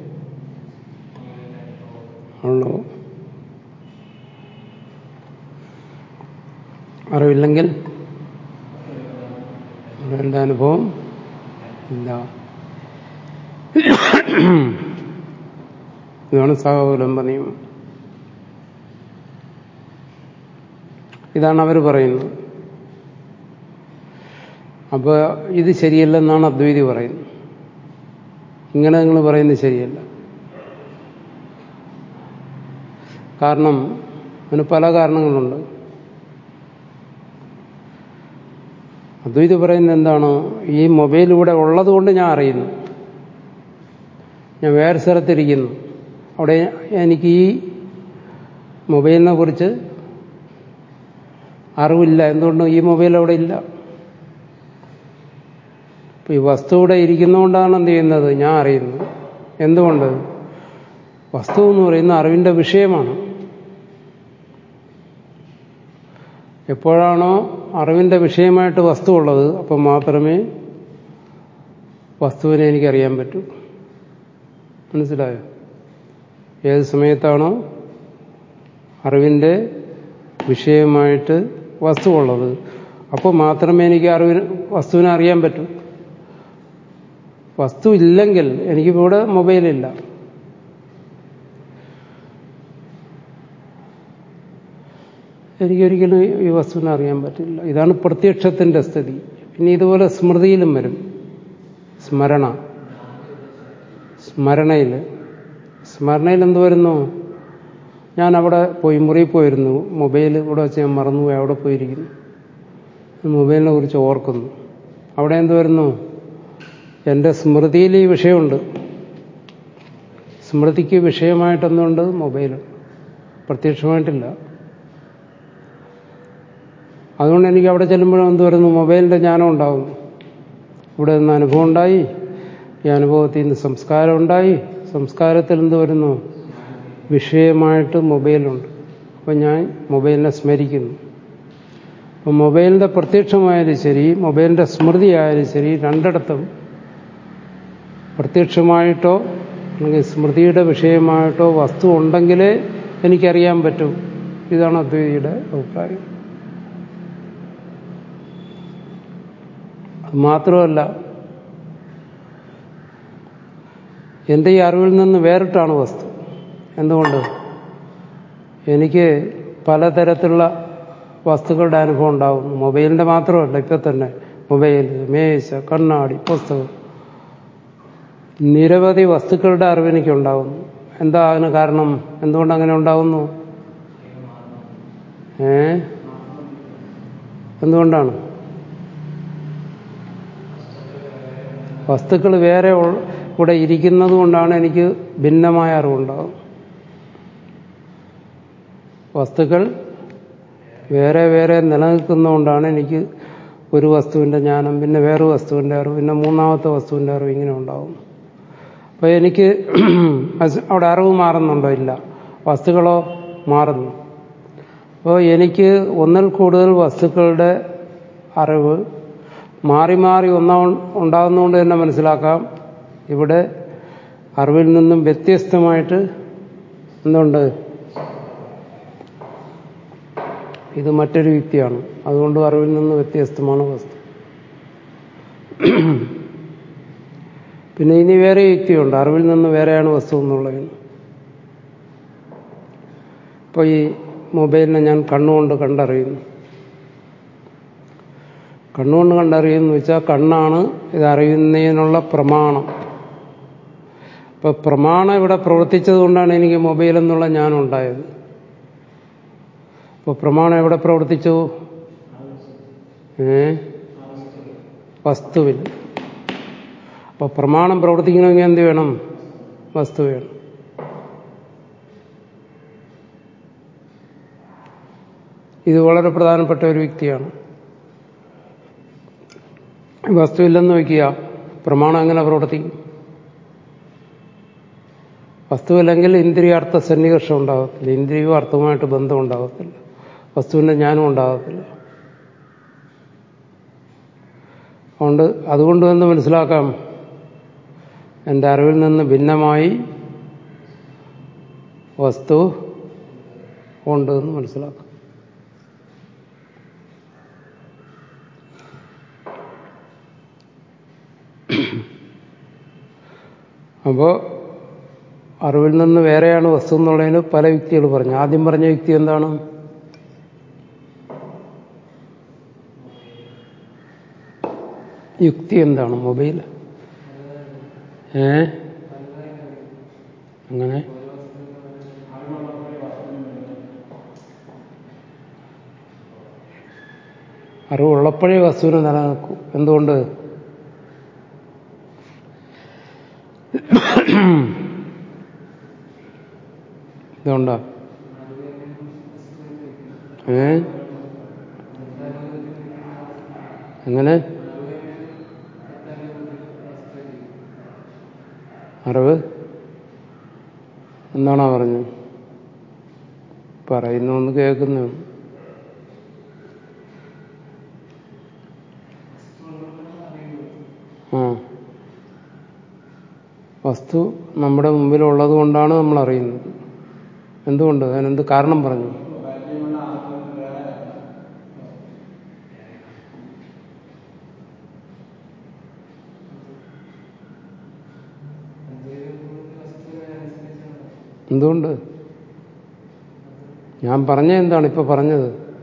[SPEAKER 1] ഉള്ളൂ അറിവില്ലെങ്കിൽ എൻ്റെ അനുഭവം ഇല്ല ഇതാണ് സഹകുലംബ നിയമം ഇതാണ് അവർ പറയുന്നത് അപ്പോൾ ഇത് ശരിയല്ലെന്നാണ് അദ്വൈതി പറയുന്നത് ഇങ്ങനെ നിങ്ങൾ പറയുന്നത് ശരിയല്ല കാരണം അതിന് പല കാരണങ്ങളുണ്ട് അദ്വൈതി പറയുന്നത് എന്താണ് ഈ മൊബൈൽ ഇവിടെ ഉള്ളതുകൊണ്ട് ഞാൻ അറിയുന്നു ഞാൻ വേറെ സ്ഥലത്തിരിക്കുന്നു അവിടെ എനിക്ക് ഈ മൊബൈലിനെ കുറിച്ച് അറിവില്ല എന്തുകൊണ്ട് ഈ മൊബൈൽ അവിടെ ഇല്ല ഇപ്പൊ ഈ വസ്തു ഇവിടെ ഇരിക്കുന്നതുകൊണ്ടാണ് എന്ത് ചെയ്യുന്നത് ഞാൻ അറിയുന്നത് എന്തുകൊണ്ട് വസ്തു എന്ന് പറയുന്ന അറിവിന്റെ വിഷയമാണ് എപ്പോഴാണോ അറിവിന്റെ വിഷയമായിട്ട് വസ്തു ഉള്ളത് അപ്പം മാത്രമേ വസ്തുവിനെ എനിക്കറിയാൻ പറ്റൂ മനസ്സിലായോ ഏത് സമയത്താണോ അറിവിന്റെ വിഷയമായിട്ട് വസ്തു ഉള്ളത് അപ്പോൾ മാത്രമേ എനിക്ക് അറിവിന് വസ്തുവിനെ അറിയാൻ പറ്റൂ വസ്തു ഇല്ലെങ്കിൽ എനിക്കിവിടെ മൊബൈലില്ല എനിക്കൊരിക്കലും ഈ വസ്തുവിനെ അറിയാൻ പറ്റില്ല ഇതാണ് പ്രത്യക്ഷത്തിന്റെ സ്ഥിതി ഇനി ഇതുപോലെ സ്മൃതിയിലും വരും സ്മരണ സ്മരണയിൽ സ്മരണയിൽ എന്ത് വരുന്നു ഞാൻ അവിടെ പോയി മുറി പോയിരുന്നു മൊബൈൽ ഇവിടെ വെച്ച് ഞാൻ മറന്നുപോയി അവിടെ പോയിരിക്കുന്നു മൊബൈലിനെ കുറിച്ച് ഓർക്കുന്നു അവിടെ എന്ത് വരുന്നു എൻ്റെ സ്മൃതിയിൽ ഈ വിഷയമുണ്ട് സ്മൃതിക്ക് വിഷയമായിട്ടൊന്നുണ്ട് മൊബൈൽ പ്രത്യക്ഷമായിട്ടില്ല അതുകൊണ്ട് എനിക്ക് അവിടെ ചെല്ലുമ്പോഴും എന്ത് വരുന്നു മൊബൈലിൻ്റെ ജ്ഞാനം ഉണ്ടാകുന്നു ഇവിടെ നിന്ന് അനുഭവം ഉണ്ടായി ഈ അനുഭവത്തിൽ നിന്ന് സംസ്കാരം ഉണ്ടായി സംസ്കാരത്തിൽ എന്ത് വരുന്നു വിഷയമായിട്ട് മൊബൈലുണ്ട് അപ്പം ഞാൻ മൊബൈലിനെ സ്മരിക്കുന്നു അപ്പം മൊബൈലിൻ്റെ പ്രത്യക്ഷമായാലും ശരി മൊബൈലിൻ്റെ സ്മൃതി ആയാലും ശരി രണ്ടിടത്തും പ്രത്യക്ഷമായിട്ടോ അല്ലെങ്കിൽ സ്മൃതിയുടെ വിഷയമായിട്ടോ വസ്തു ഉണ്ടെങ്കിലേ എനിക്കറിയാൻ പറ്റൂ ഇതാണ് അദ്വൈതിയുടെ അഭിപ്രായം അത് മാത്രമല്ല എൻ്റെ ഈ അറിവിൽ നിന്ന് വേറിട്ടാണ് വസ്തു എന്തുകൊണ്ട് എനിക്ക് പലതരത്തിലുള്ള വസ്തുക്കളുടെ അനുഭവം ഉണ്ടാകുന്നു മൊബൈലിൻ്റെ മാത്രമല്ല ഇപ്പം തന്നെ മൊബൈൽ മേശ കണ്ണാടി പുസ്തകം നിരവധി വസ്തുക്കളുടെ അറിവ് എനിക്കുണ്ടാകുന്നു എന്താ അതിന് കാരണം എന്തുകൊണ്ട് അങ്ങനെ ഉണ്ടാകുന്നു ഏ എന്തുകൊണ്ടാണ് വസ്തുക്കൾ വേറെ ഇവിടെ ഇരിക്കുന്നത് കൊണ്ടാണ് എനിക്ക് ഭിന്നമായ അറിവുണ്ടാകും വസ്തുക്കൾ വേറെ വേറെ നിലനിൽക്കുന്നതുകൊണ്ടാണ് എനിക്ക് ഒരു വസ്തുവിൻ്റെ ജ്ഞാനം പിന്നെ വേറെ വസ്തുവിൻ്റെ അറിവ് പിന്നെ മൂന്നാമത്തെ വസ്തുവിൻ്റെ അറിവ് ഇങ്ങനെ ഉണ്ടാകും അപ്പോൾ എനിക്ക് അവിടെ അറിവ് മാറുന്നുണ്ടോ ഇല്ല വസ്തുക്കളോ മാറുന്നു അപ്പോൾ എനിക്ക് ഒന്നിൽ കൂടുതൽ വസ്തുക്കളുടെ അറിവ് മാറി മാറി ഒന്നാ ഉണ്ടാകുന്നതുകൊണ്ട് തന്നെ മനസ്സിലാക്കാം ഇവിടെ അറിവിൽ നിന്നും വ്യത്യസ്തമായിട്ട് എന്തുണ്ട് ഇത് മറ്റൊരു യുക്തിയാണ് അതുകൊണ്ട് അറിവിൽ നിന്ന് വ്യത്യസ്തമാണ് വസ്തു പിന്നെ ഇനി വേറെ യുക്തിയുണ്ട് അറിവിൽ നിന്ന് വേറെയാണ് വസ്തു എന്നുള്ളതിന് ഇപ്പോൾ ഈ മൊബൈലിനെ ഞാൻ കണ്ണുകൊണ്ട് കണ്ടറിയുന്നു കണ്ണുകൊണ്ട് കണ്ടറിയുന്നു വെച്ചാൽ കണ്ണാണ് ഇത് അറിയുന്നതിനുള്ള പ്രമാണം ഇപ്പൊ പ്രമാണം ഇവിടെ പ്രവർത്തിച്ചത് കൊണ്ടാണ് എനിക്ക് മൊബൈൽ എന്നുള്ള ജ്ഞാനം ഉണ്ടായത് ഇപ്പൊ പ്രമാണം എവിടെ പ്രവർത്തിച്ചു ഏ വസ്തുവിൽ അപ്പൊ പ്രമാണം പ്രവർത്തിക്കണമെങ്കിൽ എന്ത് വേണം വസ്തു വേണം ഇത് വളരെ പ്രധാനപ്പെട്ട ഒരു വ്യക്തിയാണ് വസ്തുവില്ലെന്ന് വയ്ക്കുക പ്രമാണം എങ്ങനെ പ്രവർത്തിക്കും വസ്തുവില്ലെങ്കിൽ ഇന്ദ്രിയാർത്ഥ സന്നികർഷം ഉണ്ടാകത്തില്ല ഇന്ദ്രിയവും അർത്ഥവുമായിട്ട് ബന്ധം ഉണ്ടാകത്തില്ല വസ്തുവിന്റെ ജ്ഞാനം ഉണ്ടാകത്തില്ല അതുകൊണ്ട് അതുകൊണ്ട് തന്നെ മനസ്സിലാക്കാം എൻ്റെ അറിവിൽ നിന്ന് ഭിന്നമായി വസ്തു ഉണ്ട് എന്ന് മനസ്സിലാക്കാം അപ്പോൾ അറിവിൽ നിന്ന് വേറെയാണ് വസ്തു എന്നുള്ളതിന് പല യുക്തികൾ പറഞ്ഞു ആദ്യം പറഞ്ഞ യുക്തി എന്താണ് യുക്തി എന്താണ് മൊബൈൽ ഏ അങ്ങനെ അറിവുള്ളപ്പോഴേ വസ്തുവിനെ നിലനിൽക്കൂ എന്തുകൊണ്ട് ഇതുകൊണ്ടാ ഏ എങ്ങനെ അറിവ് എന്താണോ പറഞ്ഞു പറയുന്നു ഒന്ന് കേൾക്കുന്നു ആ വസ്തു നമ്മുടെ മുമ്പിലുള്ളത് കൊണ്ടാണ് നമ്മൾ അറിയുന്നത് എന്തുകൊണ്ട് അതിനെന്ത് കാരണം പറഞ്ഞു എന്തുകൊണ്ട് ഞാൻ പറഞ്ഞ എന്താണ് ഇപ്പൊ പറഞ്ഞത്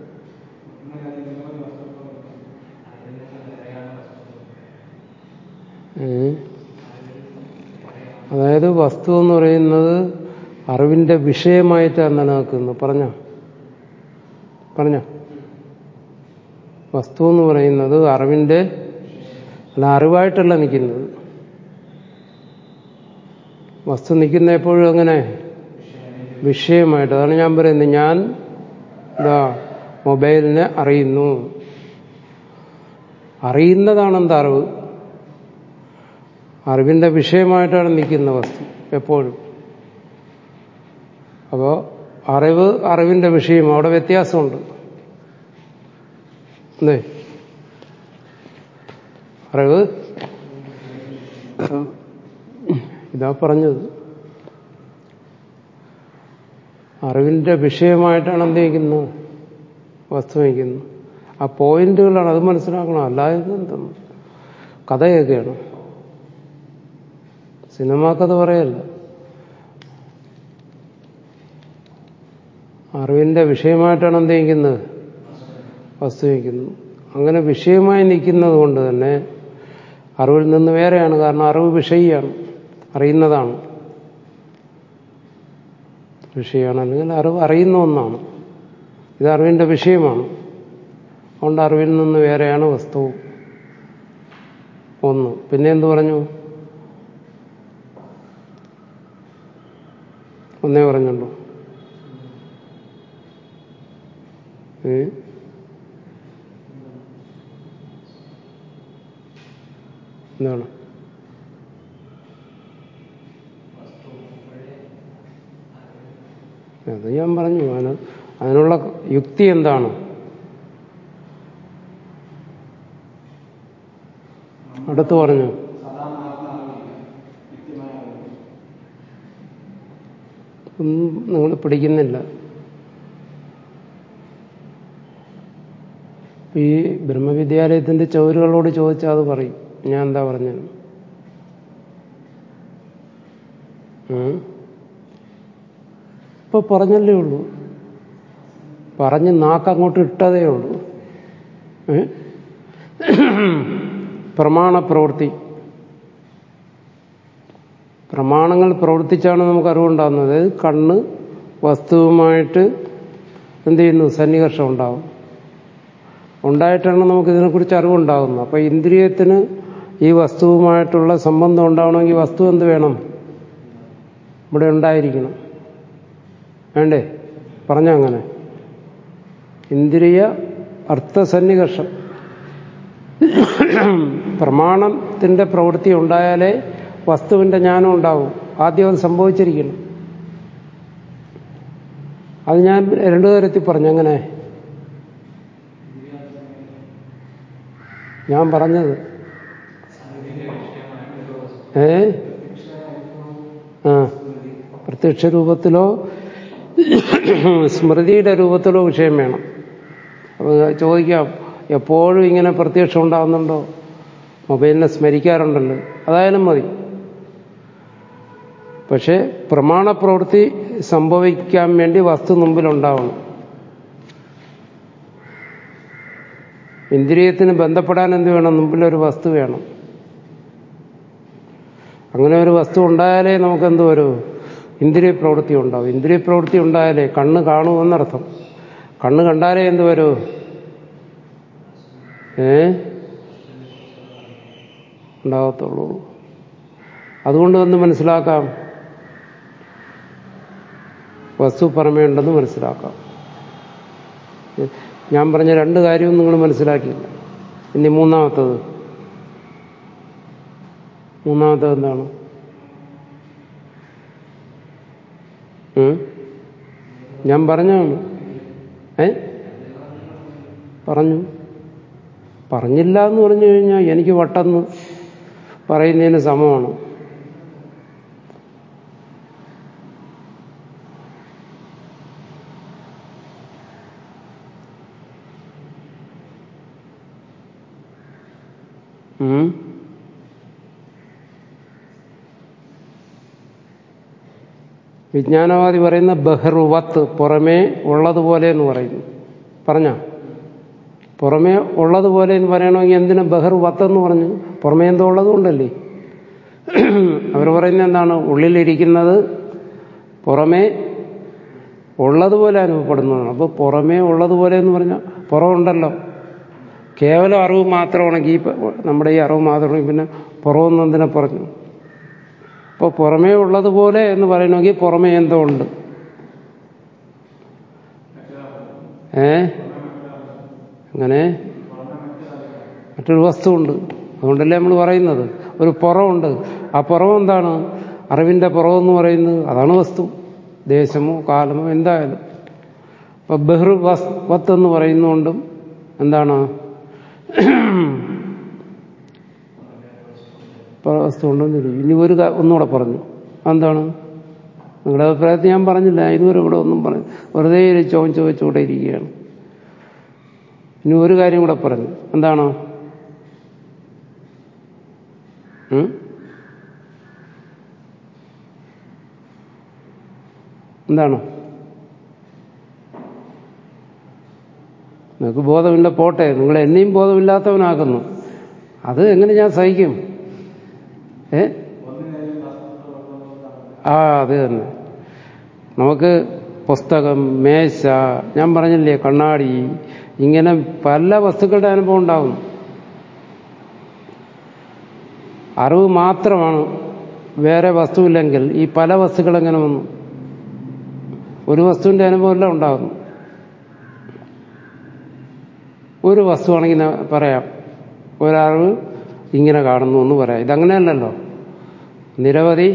[SPEAKER 1] ഏ? അതായത് വസ്തു എന്ന് പറയുന്നത് അറിവിന്റെ വിഷയമായിട്ടാണ് നിലനിൽക്കുന്നത് പറഞ്ഞ പറഞ്ഞ വസ്തു എന്ന് പറയുന്നത് അറിവിന്റെ അല്ല അറിവായിട്ടല്ല നിൽക്കുന്നത് വസ്തു നിൽക്കുന്ന എപ്പോഴും അങ്ങനെ വിഷയമായിട്ട് അതാണ് ഞാൻ പറയുന്നത് ഞാൻ ഇതാ മൊബൈലിനെ അറിയുന്നു അറിയുന്നതാണ് എന്താ അറിവ് അറിവിന്റെ വിഷയമായിട്ടാണ് നിൽക്കുന്ന വസ്തു എപ്പോഴും അപ്പോൾ അറിവ് അറിവിന്റെ വിഷയം അവിടെ വ്യത്യാസമുണ്ട് അല്ലേ അറിവ് ഇതാ പറഞ്ഞത് അറിവിന്റെ വിഷയമായിട്ടാണ് എന്ത് ചെയ്യുന്നത് വസ്തു വയ്ക്കുന്നത് ആ പോയിന്റുകളാണ് അത് മനസ്സിലാക്കണം അല്ലാതെ എന്താണ് കഥയൊക്കെയാണ് സിനിമാ കഥ പറയല്ല അറിവിന്റെ വിഷയമായിട്ടാണ് എന്ത് ചെയ്യുന്നത് വസ്തു വയ്ക്കുന്നത് അങ്ങനെ വിഷയമായി നിൽക്കുന്നത് കൊണ്ട് തന്നെ അറിവിൽ നിന്ന് വേറെയാണ് കാരണം അറിവ് വിഷയിയാണ് അറിയുന്നതാണ് വിഷയമാണ് അല്ലെങ്കിൽ അറിവ് അറിയുന്ന ഒന്നാണ് ഇത് അറിവിന്റെ വിഷയമാണ് അതുകൊണ്ട് അറിവിൽ നിന്ന് വേറെയാണ് വസ്തു ഒന്ന് പിന്നെ എന്ത് പറഞ്ഞു ഒന്നേ പറഞ്ഞുള്ളൂ ഏ എന്താണ് അത് ഞാൻ പറഞ്ഞു അതിന് അതിനുള്ള യുക്തി എന്താണ് അടുത്ത് പറഞ്ഞു ഒന്നും നിങ്ങൾ പിടിക്കുന്നില്ല ഈ ബ്രഹ്മവിദ്യാലയത്തിന്റെ ചൗരുകളോട് ചോദിച്ചാൽ അത് പറയും ഞാൻ എന്താ പറഞ്ഞത് ഇപ്പൊ പറഞ്ഞല്ലേ ഉള്ളൂ പറഞ്ഞ് നാക്കങ്ങോട്ട് ഇട്ടതേ ഉള്ളൂ ഏ? പ്രമാണ പ്രവൃത്തി പ്രമാണങ്ങൾ പ്രവർത്തിച്ചാണ് നമുക്ക് അറിവുണ്ടാകുന്നത് അതായത് കണ്ണ് വസ്തുവുമായിട്ട് എന്ത് ചെയ്യുന്നു സന്നികർഷം ഉണ്ടാകും ഉണ്ടായിട്ടാണ് നമുക്ക് ഇതിനെക്കുറിച്ച് അറിവുണ്ടാകുന്നത് അപ്പൊ ഇന്ദ്രിയത്തിന് ഈ വസ്തുവുമായിട്ടുള്ള സംബന്ധം ഉണ്ടാവണമെങ്കിൽ വസ്തു എന്ത് വേണം ഇവിടെ ഉണ്ടായിരിക്കണം വേണ്ടേ പറഞ്ഞ അങ്ങനെ ഇന്ദ്രിയ അർത്ഥസന്നികർഷം പ്രമാണത്തിന്റെ പ്രവൃത്തി ഉണ്ടായാലേ വസ്തുവിന്റെ ജ്ഞാനം ഉണ്ടാവും ആദ്യം അത് സംഭവിച്ചിരിക്കണം അത് ഞാൻ രണ്ടു തരത്തിൽ പറഞ്ഞു അങ്ങനെ ഞാൻ പറഞ്ഞത് ഏ ആ പ്രത്യക്ഷ രൂപത്തിലോ സ്മൃതിയുടെ രൂപത്തിലോ വിഷയം വേണം അപ്പൊ ചോദിക്കാം എപ്പോഴും ഇങ്ങനെ പ്രത്യക്ഷം ഉണ്ടാകുന്നുണ്ടോ മൊബൈലിനെ സ്മരിക്കാറുണ്ടല്ലോ അതായാലും മതി പക്ഷെ പ്രമാണപ്രവൃത്തി സംഭവിക്കാൻ വേണ്ടി വസ്തു മുമ്പിലുണ്ടാവണം ഇന്ദ്രിയത്തിന് ബന്ധപ്പെടാൻ എന്ത് വേണം മുമ്പിലൊരു വസ്തു വേണം അങ്ങനെ ഒരു വസ്തു ഉണ്ടായാലേ നമുക്ക് എന്ത് വരൂ ഇന്ദ്രിയ പ്രവൃത്തി ഉണ്ടാവും ഇന്ദ്രിയ പ്രവൃത്തി ഉണ്ടായാലേ കണ്ണ് കാണുമെന്നർത്ഥം കണ്ണ് കണ്ടാലേ എന്ത് വരൂ ഏ ഉണ്ടാകത്തുള്ളൂ അതുകൊണ്ട് ഒന്ന് മനസ്സിലാക്കാം വസ്തു പുറമേണ്ടെന്ന് മനസ്സിലാക്കാം ഞാൻ പറഞ്ഞ രണ്ട് കാര്യവും നിങ്ങൾ മനസ്സിലാക്കിയില്ല ഇനി മൂന്നാമത്തത് മൂന്നാമത്തത് എന്താണ് ഉം? ഞാൻ പറഞ്ഞാണ് ഏ പറഞ്ഞു പറഞ്ഞില്ല എന്ന് പറഞ്ഞു കഴിഞ്ഞാൽ എനിക്ക് വട്ടെന്ന് പറയുന്നതിന് സമമാണ് ഉം വിജ്ഞാനവാദി പറയുന്ന ബഹ്റുവത്ത് പുറമേ ഉള്ളതുപോലെ എന്ന് പറയുന്നു പറഞ്ഞ പുറമേ ഉള്ളതുപോലെ എന്ന് പറയണമെങ്കിൽ എന്തിനു ബഹ്റുവത്ത് എന്ന് പറഞ്ഞു പുറമേ എന്തോ ഉള്ളതുകൊണ്ടല്ലേ അവർ പറയുന്നത് എന്താണ് ഉള്ളിലിരിക്കുന്നത് പുറമേ ഉള്ളതുപോലെ അനുഭവപ്പെടുന്നതാണ് അപ്പോൾ പുറമേ ഉള്ളതുപോലെ എന്ന് പറഞ്ഞാൽ പുറമുണ്ടല്ലോ കേവലം അറിവ് മാത്രമാണെങ്കിൽ ഈ നമ്മുടെ ഈ അറിവ് മാത്രമാണെങ്കിൽ പിന്നെ പുറമെന്ന് എന്തിനെ പറഞ്ഞു അപ്പോൾ പുറമേ ഉള്ളതുപോലെ എന്ന് പറയണമെങ്കിൽ പുറമേ എന്തോ ഉണ്ട് ഏ അങ്ങനെ മറ്റൊരു വസ്തുവുണ്ട് അതുകൊണ്ടല്ലേ നമ്മൾ പറയുന്നത് ഒരു പുറമുണ്ട് ആ പുറം എന്താണ് അറിവിന്റെ പുറമെന്ന് പറയുന്നത് അതാണ് വസ്തു ദേശമോ കാലമോ എന്തായാലും അപ്പൊ ബഹ്റു വത്ത് എന്ന് പറയുന്നതുകൊണ്ടും എന്താണ് വസ്തു ഉണ്ടെന്ന് ഇനി ഒരു ഒന്നുകൂടെ പറഞ്ഞു എന്താണ് നിങ്ങളുടെ അഭിപ്രായത്തിൽ ഞാൻ പറഞ്ഞില്ല ഇതുവരെ ഇവിടെ ഒന്നും പറഞ്ഞു വെറുതെ ചോദ്യം ചോദിച്ചുകൂടെ ഇരിക്കുകയാണ് ഇനി ഒരു കാര്യം കൂടെ പറഞ്ഞു എന്താണ് എന്താണ് നിങ്ങൾക്ക് ബോധമില്ല പോട്ടെ നിങ്ങൾ എന്നെയും ബോധമില്ലാത്തവനാക്കുന്നു അത് എങ്ങനെ ഞാൻ സഹിക്കും ഏ ആ അത് തന്നെ നമുക്ക് പുസ്തകം മേശ ഞാൻ പറഞ്ഞില്ലേ കണ്ണാടി ഇങ്ങനെ പല വസ്തുക്കളുടെ അനുഭവം ഉണ്ടാകും അറിവ് മാത്രമാണ് വേറെ വസ്തുവില്ലെങ്കിൽ ഈ പല വസ്തുക്കൾ എങ്ങനെ വന്നു ഒരു വസ്തുവിന്റെ അനുഭവമല്ല ഉണ്ടാകുന്നു ഒരു വസ്തുവാണെങ്കിൽ പറയാം ഒരറിവ് ഇങ്ങനെ കാണുന്നു എന്ന് പറയാം ഇതങ്ങനെയല്ലല്ലോ നിരവധി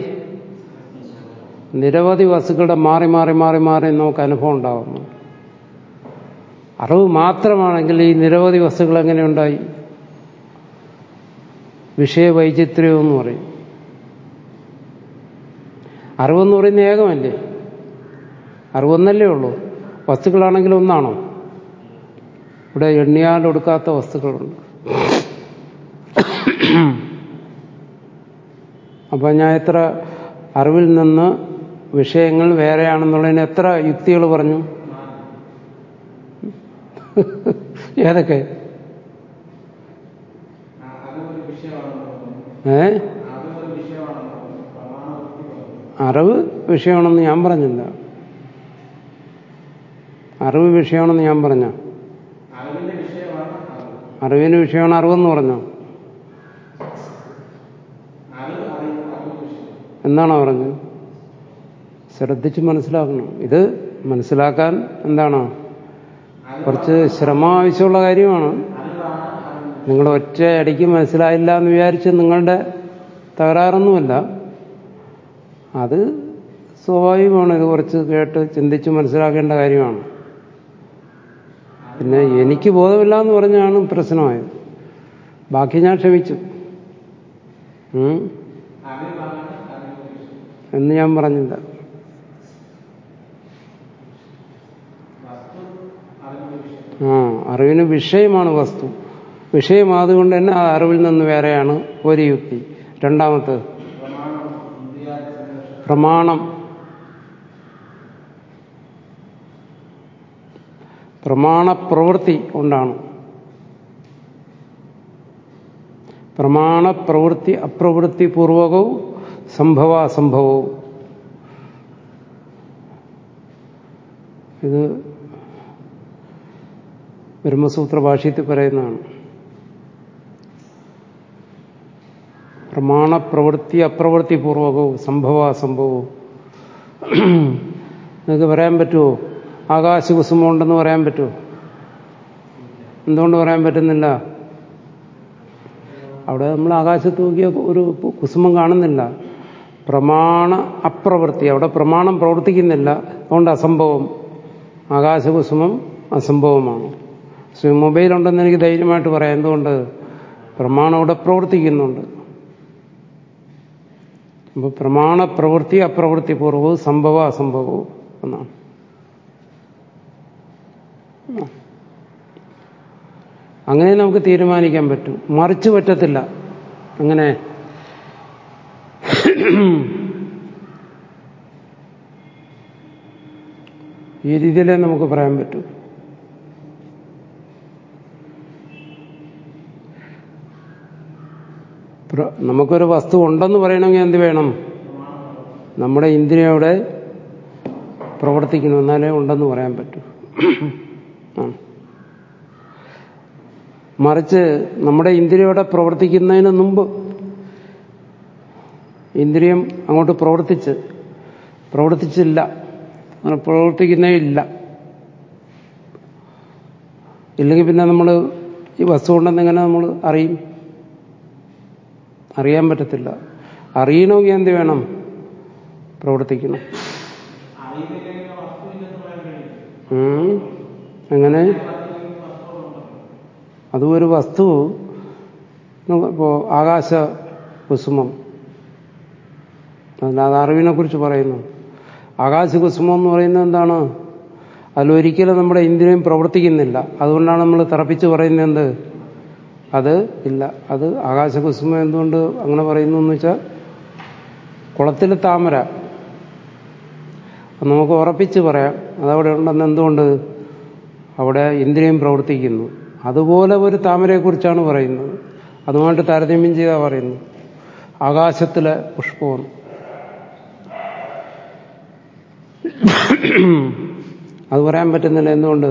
[SPEAKER 1] നിരവധി വസ്തുക്കളുടെ മാറി മാറി മാറി മാറി നമുക്ക് അനുഭവം ഉണ്ടാകുന്നു അറിവ് മാത്രമാണെങ്കിൽ ഈ നിരവധി വസ്തുക്കൾ എങ്ങനെ ഉണ്ടായി വിഷയവൈചിത്ര്യം എന്ന് പറയും അറിവെന്ന് പറയുന്ന ഏകമല്ലേ അറിവൊന്നല്ലേ ഉള്ളൂ വസ്തുക്കളാണെങ്കിൽ ഒന്നാണോ ഇവിടെ എണ്ണിയാലൊടുക്കാത്ത വസ്തുക്കളുണ്ട് അപ്പൊ ഞാൻ എത്ര അറിവിൽ നിന്ന് വിഷയങ്ങൾ വേറെയാണെന്നുള്ളതിന് എത്ര യുക്തികൾ പറഞ്ഞു ഏതൊക്കെ ഏ അറിവ് വിഷയമാണെന്ന് ഞാൻ പറഞ്ഞില്ല അറിവ് വിഷയമാണെന്ന് ഞാൻ പറഞ്ഞ അറിവിന് വിഷയമാണ് അറിവെന്ന് പറഞ്ഞോ എന്നാണോ പറഞ്ഞത് ശ്രദ്ധിച്ച് മനസ്സിലാക്കണം ഇത് മനസ്സിലാക്കാൻ എന്താണ് കുറച്ച് ശ്രമം ആവശ്യമുള്ള കാര്യമാണ് നിങ്ങൾ ഒറ്റ അടിക്ക് മനസ്സിലായില്ല എന്ന് വിചാരിച്ച് നിങ്ങളുടെ തകരാറൊന്നുമല്ല അത് സ്വാഭാവികമാണ് ഇത് കുറച്ച് കേട്ട് ചിന്തിച്ച് മനസ്സിലാക്കേണ്ട കാര്യമാണ് പിന്നെ എനിക്ക് ബോധമില്ല എന്ന് പറഞ്ഞാണ് പ്രശ്നമായത് ബാക്കി ഞാൻ ക്ഷമിച്ചു ഉം? എന്ന് ഞാൻ പറഞ്ഞില്ല ആ അറിവിന് വിഷയമാണ് വസ്തു വിഷയമാതുകൊണ്ട് തന്നെ ആ അറിവിൽ നിന്ന് വേറെയാണ് ഒരു യുക്തി രണ്ടാമത്തെ പ്രമാണം പ്രമാണപ്രവൃത്തി കൊണ്ടാണ് പ്രമാണപ്രവൃത്തി അപ്രവൃത്തി പൂർവകവും സംഭവാസംഭവവും ഇത് ബ്രഹ്മസൂത്ര ഭാഷ്യത്തിൽ പറയുന്നതാണ് പ്രമാണപ്രവൃത്തി അപ്രവൃത്തി പൂർവകവും സംഭവാസംഭവവും നിങ്ങൾക്ക് പറയാൻ പറ്റുമോ ആകാശകുസുമം ഉണ്ടെന്ന് പറയാൻ പറ്റുമോ എന്തുകൊണ്ട് പറയാൻ പറ്റുന്നില്ല അവിടെ നമ്മൾ ആകാശത്ത് നോക്കിയ ഒരു കുസുമം കാണുന്നില്ല പ്രമാണ അപ്രവൃത്തി അവിടെ പ്രമാണം പ്രവർത്തിക്കുന്നില്ല അതുകൊണ്ട് അസംഭവം ആകാശകുസുമം അസംഭവമാണ് പക്ഷേ മൊബൈൽ ഉണ്ടെന്ന് എനിക്ക് ധൈര്യമായിട്ട് പറയാം എന്തുകൊണ്ട് പ്രമാണം അവിടെ പ്രവർത്തിക്കുന്നുണ്ട് അപ്പോൾ പ്രമാണ പ്രവൃത്തി അപ്രവൃത്തി പൂർവ്വവും സംഭവ അസംഭവവും എന്നാണ് അങ്ങനെ നമുക്ക് തീരുമാനിക്കാൻ പറ്റും മറിച്ച് പറ്റത്തില്ല അങ്ങനെ ഈ രീതിയിലേ നമുക്ക് പറയാൻ പറ്റൂ പ്ര- നമുക്കൊരു വസ്തു ഉണ്ടെന്ന് പറയണമെങ്കിൽ എന്ത് വേണം നമ്മുടെ ഇന്ദ്രിയം അവിടെ പ്രവർത്തിക്കണം എന്നാലേ ഉണ്ടെന്ന് പറയാൻ പറ്റൂ ആ. മറിച്ച് നമ്മുടെ ഇന്ദ്രിയം അവിടെ പ്രവർത്തിക്കുന്നതിന് മുമ്പ് ഇന്ദ്രിയം അങ്ങോട്ട് പ്രവർത്തിച്ച് പ്രവർത്തിച്ചില്ല അങ്ങനെ പ്രവർത്തിക്കുന്നേ ഇല്ല ഇല്ലെങ്കിൽ പിന്നെ നമ്മൾ ഈ വസ്തു ഉണ്ടെന്ന് എങ്ങനെ നമ്മൾ അറിയും അറിയാൻ പറ്റത്തില്ല അറിയണമെങ്കിൽ എന്ത് വേണം പ്രവർത്തിക്കണം ഉം. എങ്ങനെ അതും ഒരു വസ്തു ഇപ്പോ ആകാശ കുസുമം അല്ലാതെ അറിവിനെ കുറിച്ച് പറയുന്നു ആകാശ കുസുമം എന്ന് പറയുന്നത് എന്താണ് അതിലൊരിക്കലും നമ്മുടെ ഇന്ദ്രിയം പ്രവർത്തിക്കുന്നില്ല അതുകൊണ്ടാണ് നമ്മൾ തറപ്പിച്ച് പറയുന്നത് എന്ത് അത് ഇല്ല അത് ആകാശകുസുമം എന്തുകൊണ്ട് അങ്ങനെ പറയുന്നു എന്ന് വെച്ചാൽ കുളത്തിലെ താമര അത് നമുക്ക് ഉറപ്പിച്ച് പറയാം അതവിടെ ഉണ്ടെന്ന് എന്തുകൊണ്ട് അവിടെ ഇന്ദ്രിയം പ്രവർത്തിക്കുന്നു അതുപോലെ ഒരു താമരയെക്കുറിച്ചാണ് പറയുന്നത് അതുമായിട്ട് താരതമ്യം ചെയ്താ പറയുന്നു ആകാശത്തിലെ പുഷ്പമാണ് അത് പറയാൻ പറ്റുന്നില്ല എന്തുകൊണ്ട്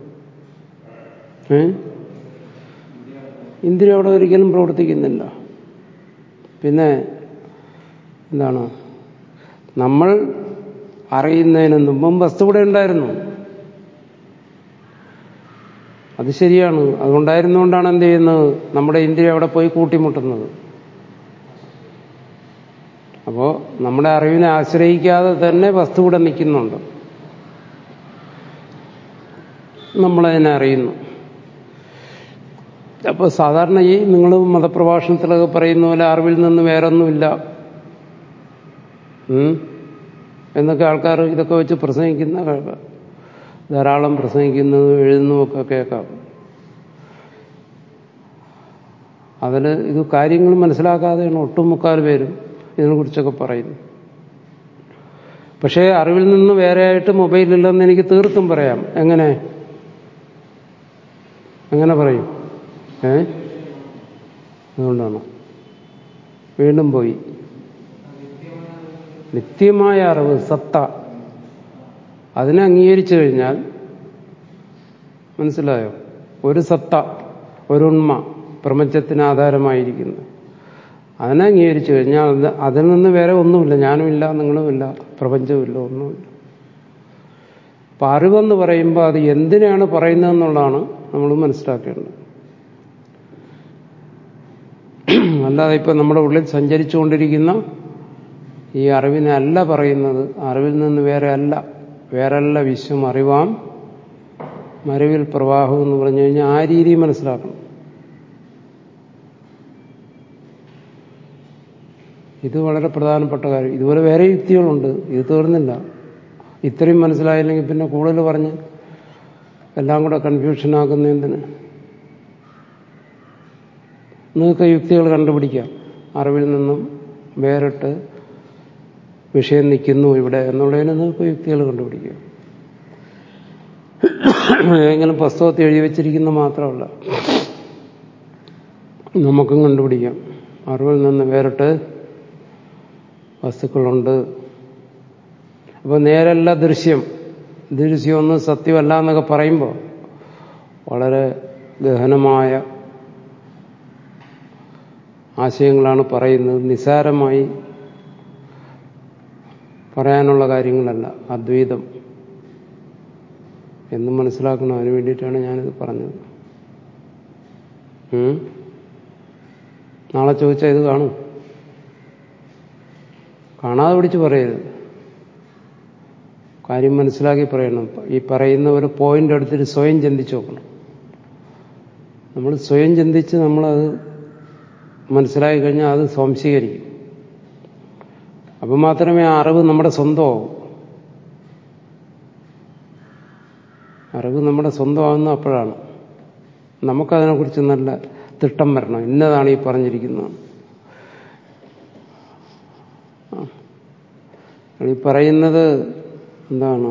[SPEAKER 1] ഏ ഇന്ദ്രിയം അവിടെ ഒരിക്കലും പ്രവർത്തിക്കുന്നില്ല പിന്നെ എന്താണ് നമ്മൾ അറിയുന്നതിന് മുമ്പും വസ്തു ഇവിടെ ഉണ്ടായിരുന്നു അത് ശരിയാണ് അതുകൊണ്ടായിരുന്നുകൊണ്ടാണ് എന്ത് ചെയ്യുന്നത് നമ്മുടെ ഇന്ദ്രിയം അവിടെ പോയി കൂട്ടിമുട്ടുന്നത് അപ്പോൾ നമ്മുടെ അറിവിനെ ആശ്രയിക്കാതെ തന്നെ വസ്തു ഇവിടെ നിൽക്കുന്നുണ്ട് നമ്മളതിനെ അറിയുന്നു അപ്പോൾ സാധാരണ ഈ നിങ്ങൾ മതപ്രഭാഷണത്തിലൊക്കെ പറയുന്ന പോലെ അറിവിൽ നിന്ന് വേറൊന്നുമില്ല ഉം? എന്നൊക്കെ ആൾക്കാർ ഇതൊക്കെ വെച്ച് പ്രസംഗിക്കുന്ന കേൾക്കാം ധാരാളം പ്രസംഗിക്കുന്നതും എഴുതുന്നതുമൊക്കെ കേൾക്കാം അതിൽ ഇത് കാര്യങ്ങൾ മനസ്സിലാക്കാതെയാണ് ഒട്ടുമുക്കാൽ പേരും ഇതിനെക്കുറിച്ചൊക്കെ പറയുന്നു പക്ഷേ അറിവിൽ നിന്ന് വേറെയായിട്ട് മൊബൈലില്ലെന്ന് എനിക്ക് തീർത്തും പറയാം എങ്ങനെ എങ്ങനെ പറയും ഏ അതുകൊണ്ടാണ് വീണ്ടും പോയി നിത്യമായ അറിവ് സത്ത അതിനെ അംഗീകരിച്ചു കഴിഞ്ഞാൽ മനസ്സിലായോ ഒരു സത്ത ഒരു ഉണ്മ പ്രപഞ്ചത്തിന് ആധാരമായിരിക്കുന്നു അതിനെ അംഗീകരിച്ചു കഴിഞ്ഞാൽ അത് അതിൽ നിന്ന് വേറെ ഒന്നുമില്ല ഞാനുമില്ല നിങ്ങളുമില്ല പ്രപഞ്ചവുമില്ല ഒന്നുമില്ല അപ്പം അറിവെന്ന് പറയുമ്പോൾ അത് എന്തിനാണ് പറയുന്നതെന്നുള്ളതാണ് നമ്മൾ മനസ്സിലാക്കേണ്ടത് അല്ലാതെ ഇപ്പം നമ്മുടെ ഉള്ളിൽ സഞ്ചരിച്ചുകൊണ്ടിരിക്കുന്ന ഈ അറിവിനെ അല്ല പറയുന്നത് അറിവിൽ നിന്ന് വേറെ അല്ല വേറല്ല വിശ്വം അറിവാം മരുവിൽ പ്രവാഹം എന്ന് പറഞ്ഞു കഴിഞ്ഞാൽ ആ രീതി മനസ്സിലാക്കണം ഇത് വളരെ പ്രധാനപ്പെട്ട കാര്യം ഇതുപോലെ വേറെ യുക്തികളുണ്ട് ഇത് തീർന്നില്ല ഇത്രയും മനസ്സിലായില്ലെങ്കിൽ പിന്നെ കൂടുതൽ പറഞ്ഞ് എല്ലാം കൂടെ കൺഫ്യൂഷനാക്കുന്ന എന്തിന് നിങ്ങൾക്ക് യുക്തികൾ കണ്ടുപിടിക്കാം അറിവിൽ നിന്നും വേറിട്ട് വിഷയം നിൽക്കുന്നു ഇവിടെ എന്നുള്ളതിന് നിങ്ങൾക്ക് യുക്തികൾ കണ്ടുപിടിക്കാം ഏതെങ്കിലും പുസ്തകത്തിൽ എഴുതി വെച്ചിരിക്കുന്ന മാത്രമല്ല നമുക്കും കണ്ടുപിടിക്കാം അറിവിൽ നിന്ന് വേറിട്ട് വസ്തുക്കളുണ്ട് അപ്പോൾ നേരല്ല ദൃശ്യം ദൃശ്യമൊന്നും സത്യമല്ല എന്നൊക്കെ പറയുമ്പോൾ വളരെ ഗഹനമായ ആശയങ്ങളാണ് പറയുന്നത് നിസാരമായി പറയാനുള്ള കാര്യങ്ങളല്ല അദ്വൈതം എന്ന് മനസ്സിലാക്കണം അതിനു വേണ്ടിയിട്ടാണ് ഞാനിത് പറഞ്ഞത് ഉം? നാളെ ചോദിച്ചാൽ ഇത് കാണും കാണാതെ പിടിച്ച് പറയരുത് കാര്യം മനസ്സിലാക്കി പറയണം ഈ പറയുന്ന ഒരു പോയിന്റ് എടുത്തിട്ട് സ്വയം ചിന്തിച്ചു നോക്കണം നമ്മൾ സ്വയം ചിന്തിച്ച് നമ്മളത് മനസ്സിലാക്കി കഴിഞ്ഞാൽ അത് സ്വാംശീകരിക്കും അപ്പം മാത്രമേ ആ അറിവ് നമ്മുടെ സ്വന്തമാവൂ അറിവ് നമ്മുടെ സ്വന്തമാകുന്ന അപ്പോഴാണ് നമുക്കതിനെക്കുറിച്ച് നല്ല തിട്ടം വരണം ഇന്നതാണ് ഈ പറഞ്ഞിരിക്കുന്നത് ഈ പറയുന്നത് എന്താണ്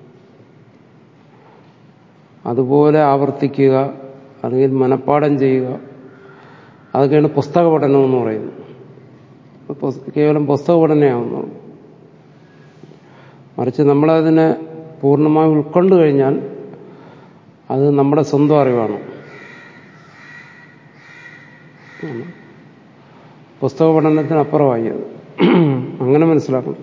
[SPEAKER 1] അതുപോലെ ആവർത്തിക്കുക അല്ലെങ്കിൽ മനഃപ്പാഠം ചെയ്യുക അതൊക്കെയാണ് പുസ്തക പഠനം എന്ന് പറയുന്നത് പുസ്ത- കേവലം പുസ്തക പഠനമാവുന്നുള്ളൂ മറിച്ച് നമ്മളതിനെ പൂർണ്ണമായി ഉൾക്കൊണ്ടു കഴിഞ്ഞാൽ അത് നമ്മുടെ സ്വന്തം അറിവാണ് ആണ്. പുസ്തക പഠനത്തിന് അപ്പുറമായി അത് അങ്ങനെ മനസ്സിലാക്കണം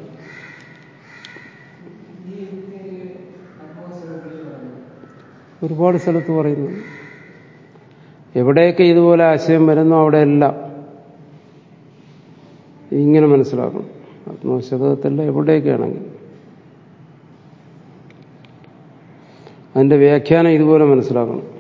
[SPEAKER 1] ഒരുപാട് സ്ഥലത്ത് പറയുന്നു എവിടെയൊക്കെ ഇതുപോലെ ആശയം വരുന്നു അവിടെയെല്ലാം ഇങ്ങനെ മനസ്സിലാക്കണം ആത്മശതകത്തല്ല എവിടെയൊക്കെയാണെങ്കിൽ അതിന്റെ വ്യാഖ്യാനം ഇതുപോലെ മനസ്സിലാക്കണം